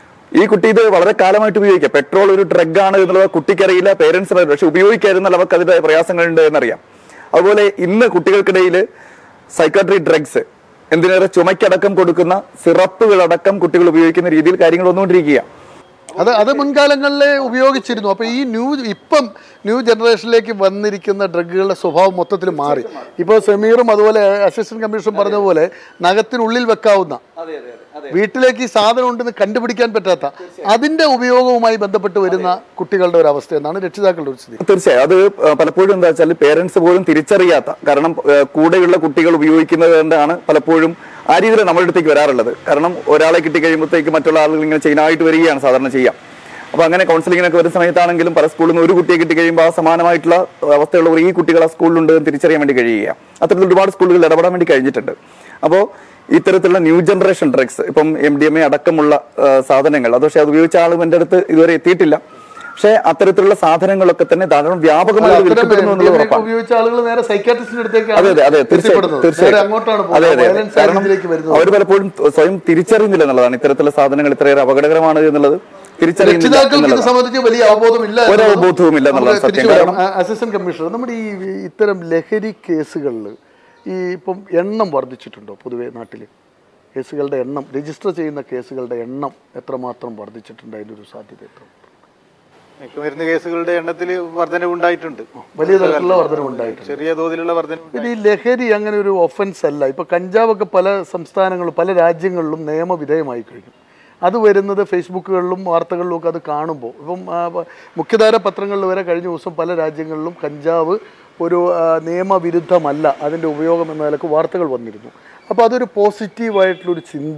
ഈ കുട്ടി ഇത് വളരെ കാലമായിട്ട് ഉപയോഗിക്കുക പെട്രോൾ ഒരു ഡ്രഗ് ആണ് എന്നുള്ളത് കുട്ടിക്കറിയില്ല പേരൻസിന് അറിയില്ല പക്ഷെ ഉപയോഗിക്കാതിരുന്നാൽ അവർക്ക് അതിന്റെ പ്രയാസങ്ങളുണ്ട് എന്നറിയാം അതുപോലെ ഇന്ന് കുട്ടികൾക്കിടയിൽ സൈക്കാട്രി ഡ്രഗ്സ് എന്തിനേറെ ചുമയ്ക്കടക്കം കൊടുക്കുന്ന സിറപ്പുകളടക്കം കുട്ടികൾ ഉപയോഗിക്കുന്ന രീതിയിൽ കാര്യങ്ങൾ വന്നുകൊണ്ടിരിക്കുക അത് അത് മുൻകാലങ്ങളിലെ ഉപയോഗിച്ചിരുന്നു അപ്പോൾ ഈ ന്യൂ ഇപ്പം ന്യൂ ജനറേഷനിലേക്ക് വന്നിരിക്കുന്ന ഡ്രഗുകളുടെ സ്വഭാവം മൊത്തത്തിൽ മാറി ഇപ്പോൾ സമീറും അതുപോലെ അസിസ്റ്റന്റ് കമ്മീഷണർ പറഞ്ഞ പോലെ നഖത്തിനുള്ളിൽ വെക്കാവുന്ന വീട്ടിലേക്ക് ഈ സാധനം ഉണ്ടെന്ന് കണ്ടുപിടിക്കാൻ പറ്റാത്ത അതിന്റെ ഉപയോഗവുമായി ബന്ധപ്പെട്ട് വരുന്ന കുട്ടികളുടെ ഒരു അവസ്ഥ എന്നാണ് രക്ഷിതാക്കളുടെ ഒരു സ്ഥിതി തീർച്ചയായും അത് ഏഹ്, പലപ്പോഴും എന്താ വെച്ചാൽ പേരൻസ് പോലും തിരിച്ചറിയാത്ത കാരണം ഏഹ്, കൂടെയുള്ള കുട്ടികൾ ഉപയോഗിക്കുന്നത് കൊണ്ടാണ് പലപ്പോഴും ആ രീതിയിൽ നമ്മുടെ അടുത്തേക്ക് വരാറുള്ളത് കാരണം ഒരാളെ കിട്ടിക്കഴിയുമ്പോഴത്തേക്ക് മറ്റുള്ള ആളുകൾ ഇങ്ങനെ ചെയിനായിട്ട് വരികയാണ് സാധാരണ ചെയ്യാം അപ്പൊ അങ്ങനെ കൗൺസിലിങ്ങിനൊക്കെ വരുന്ന സമയത്താണെങ്കിലും പല സ്കൂളിൽ നിന്ന് ഒരു കുട്ടിയെ കിട്ടിക്കഴിയുമ്പോൾ ആ സമാനമായിട്ടുള്ള അവസ്ഥയുള്ള ഈ കുട്ടികൾ ആ സ്കൂളിലുണ്ട് എന്ന് തിരിച്ചറിയാൻ വേണ്ടി കഴിയുക അത്തരത്തിൽ ഒരുപാട് സ്കൂളുകളിൽ ഇടപെടാൻ വേണ്ടി കഴിഞ്ഞിട്ടുണ്ട് അപ്പോൾ ഇത്തരത്തിലുള്ള ന്യൂ ജനറേഷൻ ഡ്രഗ്സ് ഇപ്പം എം ഡി എം എ അടക്കമുള്ള ആ, സാധനങ്ങൾ അത് പക്ഷേ അത് ഉപയോഗിച്ച ആളും എൻ്റെ അടുത്ത് ഇതുവരെ എത്തിയിട്ടില്ല പക്ഷേ അത്തരത്തിലുള്ള സാധനങ്ങളൊക്കെ തന്നെ ധാരാളം വ്യാപകമായി അത്തരം വിൽക്കപ്പെടുന്നു എന്നുള്ളത് MDMA ഉറപ്പാണ് ഉപയോഗിച്ച ആളുകൾ നേരെ സൈക്കാട്രിസ്റ്റിന്റെ അടുത്തേക്കാണ് അതെ അതെ അതെ തീർച്ചയായും എത്തിപ്പെടുന്നത്. നേരെ തീർച്ചയായും അങ്ങോട്ടാണ് അതെ പോകുന്നത് അതെ അതെ. വയലൻസ് കാരണം രീതിയിലേക്ക് വരുന്നത് അവർ പലപ്പോഴും സ്വയം തിരിച്ചറിയുന്നില്ല എന്നുള്ളതാണ് ഇത്തരത്തിലുള്ള സാധനങ്ങൾ ഇത്രയേറെ അപകടകരമാണ് എന്നുള്ളത് തിരിച്ചറിയുന്നില്ല രക്ഷിതാക്കൾക്ക് ഇത് എന്നുള്ളതാണ്. സംബന്ധിച്ച് വലിയ അവബോധമില്ല ഒരു എന്നുള്ളത് അവബോധവുമില്ല എന്നുള്ളതാണ് നമുക്ക് സത്യം. തിരിച്ചു വരാം. കാരണം- ആ, അസിസ്റ്റന്റ് കമ്മീഷണർ നമ്മുടെ ഈ ഇത്തരം ലഹരി കേസുകളിൽ ഈ ഇപ്പം എണ്ണം വർദ്ധിച്ചിട്ടുണ്ടോ പൊതുവെ നാട്ടിൽ കേസുകളുടെ എണ്ണം രജിസ്റ്റർ ചെയ്യുന്ന കേസുകളുടെ എണ്ണം എത്രമാത്രം വർദ്ധിച്ചിട്ടുണ്ട് അതിൻ്റെ ഒരു സാധ്യത എത്ര മയക്കുമരുന്ന് കേസുകളുടെ എണ്ണത്തിൽ വർധനവുണ്ടായിട്ടുണ്ട് വലിയ തരത്തിലുള്ള വർധനവുണ്ടായിട്ടുണ്ട് ചെറിയ തോതിലുള്ള വർധന പിന്നെ ഈ ലഹരി അങ്ങനെ ഒരു ഒഫൻസ് അല്ല ഇപ്പൊ കഞ്ചാവൊക്കെ പല സംസ്ഥാനങ്ങളിലും പല രാജ്യങ്ങളിലും നിയമവിധേയമായി കഴിഞ്ഞു അത് വരുന്നത് ഫേസ്ബുക്കുകളിലും വാർത്തകളിലും ഒക്കെ അത് കാണുമ്പോൾ ഇപ്പം ആ, പ- മുഖ്യധാര പത്രങ്ങളിൽ വരെ കഴിഞ്ഞ ദിവസം പല രാജ്യങ്ങളിലും കഞ്ചാവ് ഒരു ആ, നിയമവിരുദ്ധമല്ല അതിൻ്റെ ഉപയോഗം എന്ന നിലക്ക് വാർത്തകൾ വന്നിരുന്നു അപ്പോൾ അതൊരു പോസിറ്റീവായിട്ടുള്ളൊരു ചിന്ത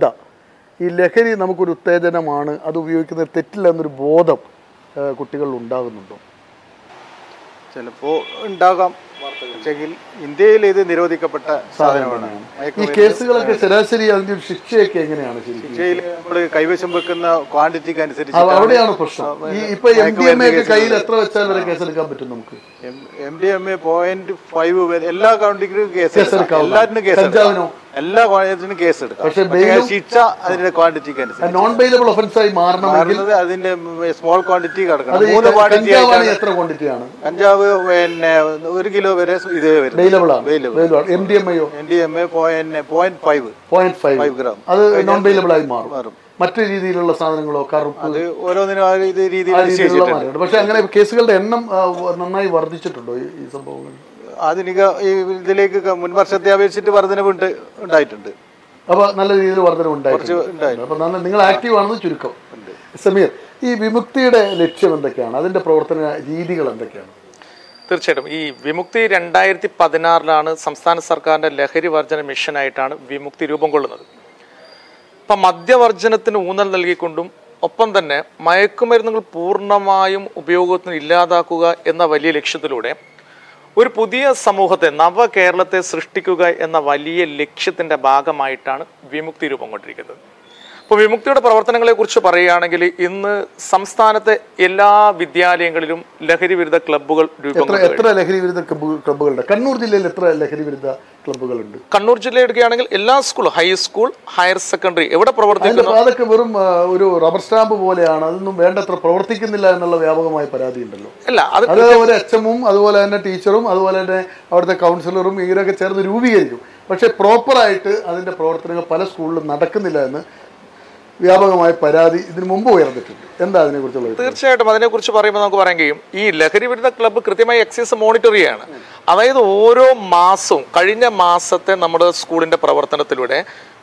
ഈ ലഹരി നമുക്കൊരു ഉത്തേജനമാണ് അത് ഉപയോഗിക്കുന്നത് തെറ്റില്ല എന്നൊരു ബോധം ആ, കുട്ടികളിൽ ഉണ്ടാകുന്നുണ്ടോ ചിലപ്പോ ഉണ്ടാകാം പക്ഷെങ്കിൽ ഇന്ത്യയിൽ ഇത് നിരോധിക്കപ്പെട്ട സാധനമാണ് ഈ കേസുകളൊക്കെ ശരാശരി അതിൻ്റെ ഒരു ശിക്ഷയൊക്കെ എങ്ങനെയാണ് ശരിക്കും ഇന്ത്യയിൽ നമ്മൾ കൈവശം വെക്കുന്ന ക്വാണ്ടിറ്റിക്ക് അവ- അനുസരിച്ച് അവിടെയാണ് പ്രശ്നം ഈ ഇപ്പൊ എം ഡി എം എ ഒക്കെ കയ്യിൽ എത്ര വെച്ചാൽ വരെ കേസെടുക്കാൻ പറ്റും നമുക്ക് M D M A point five വരെ എല്ലാ കൗണ്ടിക്കും കേസ് കേസെടുക്കാവുന്ന. എല്ലാറ്റിനും കേസ് കഞ്ചാവിനോ? എല്ലാ ക്വാണ്ടിറ്റിനും കേസ് എടുക്കാം പക്ഷേ പക്ഷേ ബെയിലും- ശിക്ഷ അതിന്റെ ക്വാണ്ടിറ്റിക്ക് അനുസരിച്ച് നോൺ ബെയിലബിൾ ഒഫൻസ് ആയി മാറണമെങ്കിൽ മാറുന്നത് അതിന്റെ സ്മോൾ ക്വാണ്ടിറ്റി അത് കിടക്കണം ഈ മൂന്ന് ക്വാണ്ടിറ്റി കഞ്ചാവാണ് ആയിട്ടാണ് എത്ര ക്വാണ്ടിറ്റി ആണ് കഞ്ചാവ് പിന്നെ ഒരു കിലോ വരെ ഇത് വരും ബെയിലബിൾ ആണ് Bailable. എം ഡി എം ഐയോ N D M A point point five point five Five gram. അത് നോൺ ബെയിലബിൾ ആയി മാറും മാറും. മറ്റു രീതിയിലുള്ള സാധനങ്ങളോ കറുപ്പ് അത് ഓരോന്നിനും ആ ഇത് രീതിയിൽ ആ രീതിയിലുള്ള നിശ്ചയിച്ചിട്ടുണ്ട് മാറ്റമുണ്ട് പക്ഷെ അങ്ങനെ കേസുകളുടെ എണ്ണം ആ, നന്നായി വർദ്ധിച്ചിട്ടുണ്ടോ ഈ ഈ സംഭവങ്ങൾ ആധുനിക ഈ ഇതിലേക്ക് ക- മുൻ വർഷത്തെ അപേക്ഷിച്ചിട്ട് വർധനവുണ്ട് ഉണ്ടായിട്ടുണ്ട് അപ്പൊ നല്ല രീതിയിൽ വർധന ഉണ്ടായിട്ടുണ്ട് ഉണ്ടായിട്ടുണ്ട്. അപ്പൊ നല്ല നിങ്ങൾ ആക്റ്റീവ് ആണെന്ന് ചുരുക്കം സമീർ ഈ വിമുക്തിയുടെ ലക്ഷ്യം എന്തൊക്കെയാണ് അതിന്റെ പ്രവർത്തന രീതികൾ എന്തൊക്കെയാണ് തീർച്ചയായിട്ടും ഈ വിമുക്തി രണ്ടായിരത്തി പതിനാറിലാണ് സംസ്ഥാന സർക്കാരിന്റെ ലഹരി വർജന മിഷനായിട്ടാണ് വിമുക്തി രൂപം കൊള്ളുന്നത് അപ്പം മദ്യവർജനത്തിന് ഊന്നൽ നൽകിക്കൊണ്ടും ഒപ്പം തന്നെ മയക്കുമരുന്നുകൾ പൂർണ്ണമായും ഉപയോഗത്തിന് ഇല്ലാതാക്കുക എന്ന വലിയ ലക്ഷ്യത്തിലൂടെ ഒരു പുതിയ സമൂഹത്തെ നവകേരളത്തെ സൃഷ്ടിക്കുക എന്ന വലിയ ലക്ഷ്യത്തിന്റെ ഭാഗമായിട്ടാണ് വിമുക്തി രൂപം കൊണ്ടിരിക്കുന്നത് അപ്പോൾ വിമുക്തിയുടെ പ്രവർത്തനങ്ങളെ കുറിച്ച് പറയുകയാണെങ്കിൽ ഇന്ന് സംസ്ഥാനത്തെ എല്ലാ വിദ്യാലയങ്ങളിലും ലഹരി വിരുദ്ധ ക്ലബ്ബുകൾ രൂപം എത്ര കൊണ്ടുവരും എത്ര ലഹരി വിരുദ്ധ ക്ലബ്ബ് ക്ലബ്ബുകളുണ്ട് കണ്ണൂർ ജില്ലയിൽ എത്ര ലഹരി വിരുദ്ധ ക്ലബ്ബുകളുണ്ട് കണ്ണൂർ ജില്ല എടുക്കുകയാണെങ്കിൽ എല്ലാ സ്കൂളും ഹൈസ്കൂൾ ഹയർ സെക്കൻഡറി എവിടെ അതിന്റെ പ്രവർത്തിക്കുന്നു അതൊക്കെ വെറും ആ, ഒരു റബ്ബർ സ്റ്റാമ്പ് പോലെയാണ് അതൊന്നും വേണ്ടത്ര പ്രവർത്തിക്കുന്നില്ല എന്നുള്ള വ്യാപകമായ പരാതി ഉണ്ടല്ലോ അല്ല അത് അത് ഒരു എച്ച് എമ്മും അതുപോലെ തന്നെ ടീച്ചറും അതുപോലെ തന്നെ അവിടുത്തെ കൗൺസിലറും ഇവരൊക്കെ ചേർന്ന് രൂപീകരിക്കും പക്ഷേ പ്രോപ്പറായിട്ട് അതിന്റെ പ്രവർത്തനങ്ങൾ പല സ്കൂളിലും നടക്കുന്നില്ല എന്ന് വ്യാപകമായ പരാതി ഇതിനു മുമ്പ് ഉയർന്നിട്ടുണ്ട് എന്താ അതിനെക്കുറിച്ചുള്ള അഭിപ്രായം? തീർച്ചയായിട്ടും അതിനെക്കുറിച്ച് പറയുമ്പോൾ നമുക്ക് പറയാൻ കഴിയും ഈ ലഹരി വിരുദ്ധ ക്ലബ്ബ് കൃത്യമായി എക്സൈസ് മോണിറ്റർ ചെയ്യാണ് അതായത് ഓരോ മാസവും കഴിഞ്ഞ മാസത്തെ നമ്മുടെ സ്കൂളിന്റെ പ്രവർത്തനത്തിലൂടെ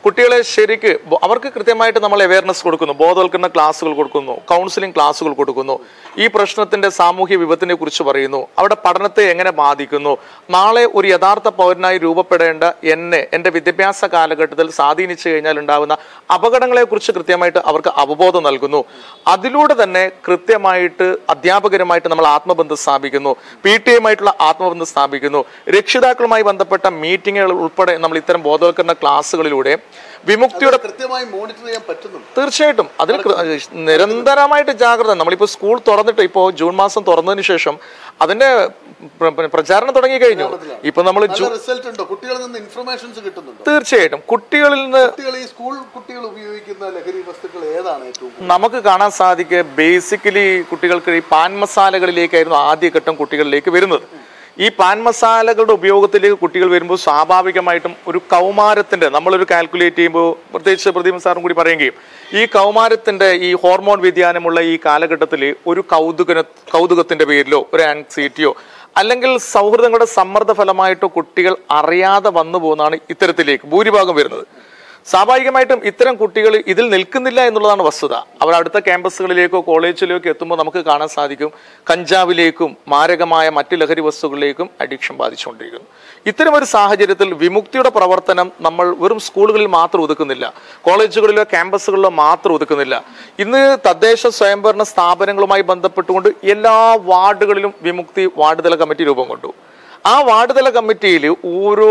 കുട്ടികളെ ശരിക്ക് ബോ- അവർക്ക് കൃത്യമായിട്ട് നമ്മൾ അവയർനെസ് കൊടുക്കുന്നു ബോധവൽക്കരണ ക്ലാസ്സുകൾ കൊടുക്കുന്നു കൗൺസിലിംഗ് ക്ലാസ്സുകൾ കൊടുക്കുന്നു ഈ പ്രശ്നത്തിന്റെ സാമൂഹ്യ വിപത്തിനെ കുറിച്ച് പറയുന്നു അവിടെ പഠനത്തെ എങ്ങനെ ബാധിക്കുന്നു നാളെ ഒരു യഥാർത്ഥ പൗരനായി രൂപപ്പെടേണ്ട എന്നെ എൻ്റെ വിദ്യാഭ്യാസ കാലഘട്ടത്തിൽ സ്വാധീനിച്ചു കഴിഞ്ഞാൽ ഉണ്ടാകുന്ന അപകടങ്ങളെ കുറിച്ച് കൃത്യമായിട്ട് അവർക്ക് അവബോധം നൽകുന്നു അതിലൂടെ തന്നെ കൃത്യമായിട്ട് അധ്യാപകരുമായിട്ട് നമ്മൾ ആത്മബന്ധം സ്ഥാപിക്കുന്നു പി ടി എമായിട്ടുള്ള ആത്മബന്ധം സ്ഥാപിക്കുന്നു രക്ഷിതാക്കളുമായി ബന്ധപ്പെട്ട മീറ്റിങ്ങുകൾ ഉൾപ്പെടെ നമ്മൾ ഇത്തരം ബോധവൽക്കരണ ക്ലാസ്സുകളിലൂടെ വിമുക്തിയുടെ കൃത്യമായി മോണിറ്റർ ചെയ്യാൻ പറ്റുന്നുണ്ട് തീർച്ചയായിട്ടും അതിന് കൃ- നിരന്തരമായിട്ട് ജാഗ്രത നമ്മളിപ്പോൾ സ്കൂൾ തുറന്നിട്ട് ഇപ്പോൾ ജൂൺ മാസം തുറന്നതിന് ശേഷം അതിന്റെ പ്ര- പ്ര- പ്രചാരണം തുടങ്ങി കഴിഞ്ഞു ഇപ്പൊ നമ്മൾ നല്ല റിസൾട്ട് ഉണ്ടോ കുട്ടികളിൽ നിന്ന് ഇൻഫർമേഷൻസ് കിട്ടുന്നുണ്ടോ തീർച്ചയായിട്ടും കുട്ടികളിൽ നിന്ന് കുട്ടികൾ ഈ സ്കൂൾ കുട്ടികൾ ഉപയോഗിക്കുന്ന ലഹരി വസ്തുക്കൾ ഏതാണ് ഏറ്റവും കൂടുതൽ? നമുക്ക് കാണാൻ സാധിക്കുക ബേസിക്കലി കുട്ടികൾക്ക് ഈ പാൻ മസാലകളിലേക്കായിരുന്നു ആദ്യഘട്ടം കുട്ടികളിലേക്ക് വരുന്നത് ഈ പാൻ മസാലകളുടെ ഉപയോഗത്തിലേക്ക് കുട്ടികൾ വരുമ്പോൾ സ്വാഭാവികമായിട്ടും ഒരു കൗമാരത്തിന്റെ നമ്മളൊരു കാൽക്കുലേറ്റ് ചെയ്യുമ്പോൾ പ്രത്യേകിച്ച് പ്രദീപ് സാറും കൂടി പറയുകയും ഈ കൗമാരത്തിന്റെ ഈ ഹോർമോൺ വ്യതിയാനമുള്ള ഈ കാലഘട്ടത്തിൽ ഒരു കൗതുക കൗതുകത്തിന്റെ പേരിലോ ഒരു ആൻസൈറ്റിയോ അല്ലെങ്കിൽ സൗഹൃദങ്ങളുടെ സമ്മർദ്ദ ഫലമായിട്ടോ കുട്ടികൾ അറിയാതെ വന്നു പോകുന്നതാണ് ഇത്തരത്തിലേക്ക് ഭൂരിഭാഗം വരുന്നത് സ്വാഭാവികമായിട്ടും ഇത്തരം കുട്ടികൾ ഇതിൽ നിൽക്കുന്നില്ല എന്നുള്ളതാണ് വസ്തുത അവർ അടുത്ത ക്യാമ്പസുകളിലേക്കോ കോളേജിലേക്കോ എത്തുമ്പോൾ നമുക്ക് കാണാൻ സാധിക്കും കഞ്ചാവിലേക്കും മാരകമായ മറ്റ് ലഹരി വസ്തുക്കളിലേക്കും അഡിക്ഷൻ ബാധിച്ചുകൊണ്ടിരിക്കുന്നു ഇത്തരം ഒരു സാഹചര്യത്തിൽ വിമുക്തിയുടെ പ്രവർത്തനം നമ്മൾ വെറും സ്കൂളുകളിൽ മാത്രം ഒതുക്കുന്നില്ല കോളേജുകളിലോ ക്യാമ്പസുകളിലോ മാത്രം ഒതുക്കുന്നില്ല ഇന്ന് തദ്ദേശ സ്വയംഭരണ സ്ഥാപനങ്ങളുമായി ബന്ധപ്പെട്ടുകൊണ്ട് എല്ലാ വാർഡുകളിലും വിമുക്തി വാർഡ് തല കമ്മിറ്റി രൂപം കൊണ്ടു ആ വാർഡ് തല കമ്മിറ്റിയിൽ ഓരോ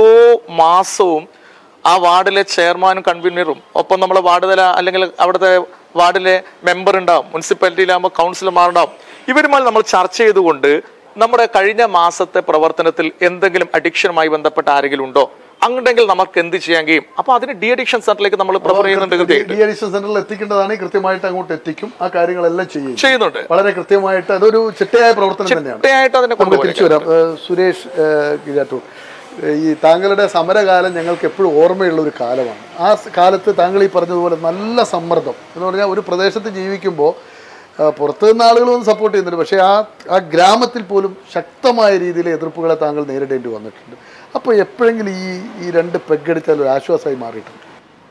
മാസവും ആ വാർഡിലെ ചെയർമാനും കൺവീനറും ഒപ്പം നമ്മളെ വാർഡ് തല അല്ലെങ്കിൽ അവിടുത്തെ വാർഡിലെ മെമ്പർ ഉണ്ടാവും മുനിസിപ്പാലിറ്റിയിലാകുമ്പോൾ കൗൺസിലർമാരുണ്ടാവും ഇവരുമായി നമ്മൾ ചർച്ച ചെയ്തുകൊണ്ട് നമ്മുടെ കഴിഞ്ഞ മാസത്തെ പ്രവർത്തനത്തിൽ എന്തെങ്കിലും അഡിക്ഷനുമായി ബന്ധപ്പെട്ട ആരെങ്കിലും ഉണ്ടോ അങ്ങുണ്ടെങ്കിൽ നമുക്ക് എന്ത് ചെയ്യാൻ കഴിയും അപ്പൊ അതിന് ഡി അഡിക്ഷൻ സെന്ററിലേക്ക് നമ്മൾ പ്രിഫർ ചെയ്യുന്നുണ്ട് കൃത്യമായിട്ട് ഡി അഡിഷൻ സെന്ററിൽ എത്തിക്കേണ്ടതാണ് കൃത്യമായിട്ട് അങ്ങോട്ട് എത്തിക്കും ആ കാര്യങ്ങളെല്ലാം ചെയ്യും ചെയ്യുന്നുണ്ട് വളരെ കൃത്യമായിട്ട് അതൊരു ചിട്ടയായ പ്രവർത്തനം തന്നെയാണ് ചിട്ടയായിട്ട് അതിനെ നമുക്ക് കൊണ്ടുപോയി തിരിച്ചു വരാം ഏഹ് സുരേഷ് ഏഹ് കിഴാറ്റൂർ ഏഹ് ഈ താങ്കളുടെ സമരകാലം ഞങ്ങൾക്ക് എപ്പോഴും ഓർമ്മയുള്ള ഒരു കാലമാണ് ആ സ് കാലത്ത് താങ്കൾ ഈ പറഞ്ഞതുപോലെ നല്ല സമ്മർദ്ദം എന്ന് പറഞ്ഞാൽ ഒരു പ്രദേശത്ത് ജീവിക്കുമ്പോൾ ഏഹ് പുറത്തു നിന്ന് ആളുകൾ വന്ന് സപ്പോർട്ട് ചെയ്യുന്നുണ്ട് പക്ഷേ ആ ആ ഗ്രാമത്തിൽ പോലും ശക്തമായ രീതിയിൽ എതിർപ്പുകളെ താങ്കൾ നേരിടേണ്ടി വന്നിട്ടുണ്ട് അപ്പോൾ എപ്പോഴെങ്കിലും ഈ ഈ രണ്ട് പെഗടിച്ചാൽ ഒരു ആശ്വാസമായി മാറിയിട്ടുണ്ട്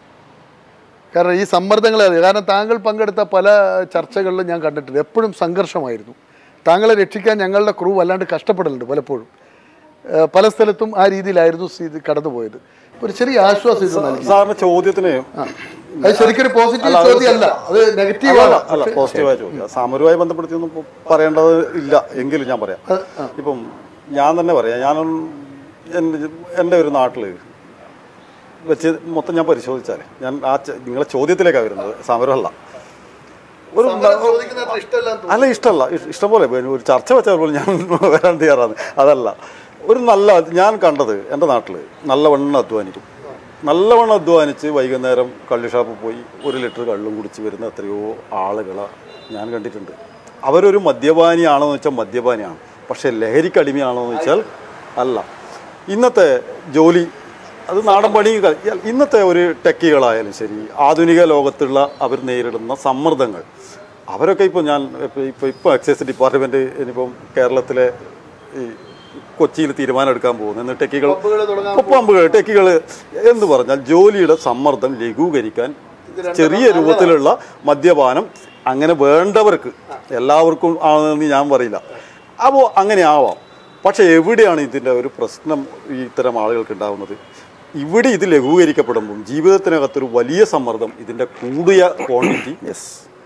കാരണം ഈ സമ്മർദ്ദങ്ങളെ അറിയാം കാരണം താങ്കൾ പങ്കെടുത്ത പല ചർച്ചകളിലും ഞാൻ കണ്ടിട്ടുണ്ട് എപ്പോഴും സംഘർഷമായിരുന്നു താങ്കളെ രക്ഷിക്കാൻ ഞങ്ങളുടെ ക്രൂ വല്ലാണ്ട് കഷ്ടപ്പെടലുണ്ട് പലപ്പോഴും ഏഹ് പല സ്ഥലത്തും ആ രീതിയിലായിരുന്നു ഇത് കടന്നുപോയത് ഒരു ചെറിയ ആശ്വാസം ഇത് നൽകി സാറിന് ചോദ്യത്തിന് അത് ശരിക്കും ഒരു പോസിറ്റീവ് ചോദ്യമല്ല അത് നെഗറ്റീവ് അല്ല, ആണ് അല്ല പോസിറ്റീവായ ചോദ്യം സമരവുമായി ബന്ധപ്പെടുത്തിയൊന്നും ഇപ്പൊ പറയേണ്ടത് ഇല്ല എങ്കിലും ഞാൻ പറയാം ഇപ്പം ഞാൻ തന്നെ പറയാം ഞാൻ എൻ്റെ എൻ്റെ ഒരു നാട്ടിൽ വെച്ച് മൊത്തം ഞാൻ പരിശോധിച്ചാൽ ഞാൻ ആ ച- നിങ്ങളെ ചോദ്യത്തിലേക്കാണ് വരുന്നത് സമരമല്ല ഒരു ചോദിക്കുന്നത് ഇഷ്ടമല്ല അല്ല ഇഷ്ടമല്ല ഇഷ്- ഇഷ്ടംപോലെ ഇപ്പൊ ഒരു ചർച്ച വെച്ചാൽ പോലും ഞാൻ വരാൻ തയ്യാറാണ് അതല്ല ഒരു നല്ല ഞാൻ കണ്ടത് എൻ്റെ നാട്ടിൽ നല്ലവണ്ണം അധ്വാനിക്കും നല്ലവണ്ണം അധ്വാനിച്ച് വൈകുന്നേരം കള്ളി ഷാപ്പിൽ പോയി ഒരു ലിറ്റർ കള്ളും കുടിച്ച് വരുന്ന എത്രയോ ആളുകളെ ഞാൻ കണ്ടിട്ടുണ്ട് അവരൊരു മദ്യപാനിയാണോ എന്ന് വെച്ചാൽ മദ്യപാനിയാണ് പക്ഷേ ലഹരിക്ക് അടിമയാണോ എന്ന് വെച്ചാൽ അല്ല ഇന്നത്തെ ജോലി അത് നാടൻ പണി ക- ഇന്നത്തെ ഒരു ടെക്കികളായാലും ശരി ആധുനിക ലോകത്തുള്ള അവർ നേരിടുന്ന സമ്മർദ്ദങ്ങൾ അവരൊക്കെ ഇപ്പോൾ ഞാൻ ഇപ്പോൾ ഇപ്പോൾ ഇപ്പോൾ എക്സൈസ് ഡിപ്പാർട്ട്മെൻറ്റ് ഇനിയിപ്പം കേരളത്തിലെ ഈ കൊച്ചിയിൽ തീരുമാനം എടുക്കാൻ പോകുന്നു എന്ന് ടെക്കികൾ പമ്പുകൾ ടെക്കികൾ എന്ന് പറഞ്ഞാൽ ജോലിയുടെ സമ്മർദ്ദം ലഘൂകരിക്കാൻ ചെറിയ രൂപത്തിലുള്ള മദ്യപാനം അങ്ങനെ വേണ്ടവർക്ക് എല്ലാവർക്കും ആണെന്ന് ഞാൻ പറയില്ല അപ്പോൾ അങ്ങനെ ആവാം പക്ഷേ എവിടെയാണ് ഇതിൻ്റെ ഒരു പ്രശ്നം ഈ ഇത്തരം ആളുകൾക്ക് ഉണ്ടാകുന്നത് ഇവിടെ ഇത് ലഘൂകരിക്കപ്പെടുമ്പോൾ ജീവിതത്തിനകത്തൊരു വലിയ സമ്മർദ്ദം ഇതിൻ്റെ കൂടിയ ക്വാണ്ടിറ്റി യെസ്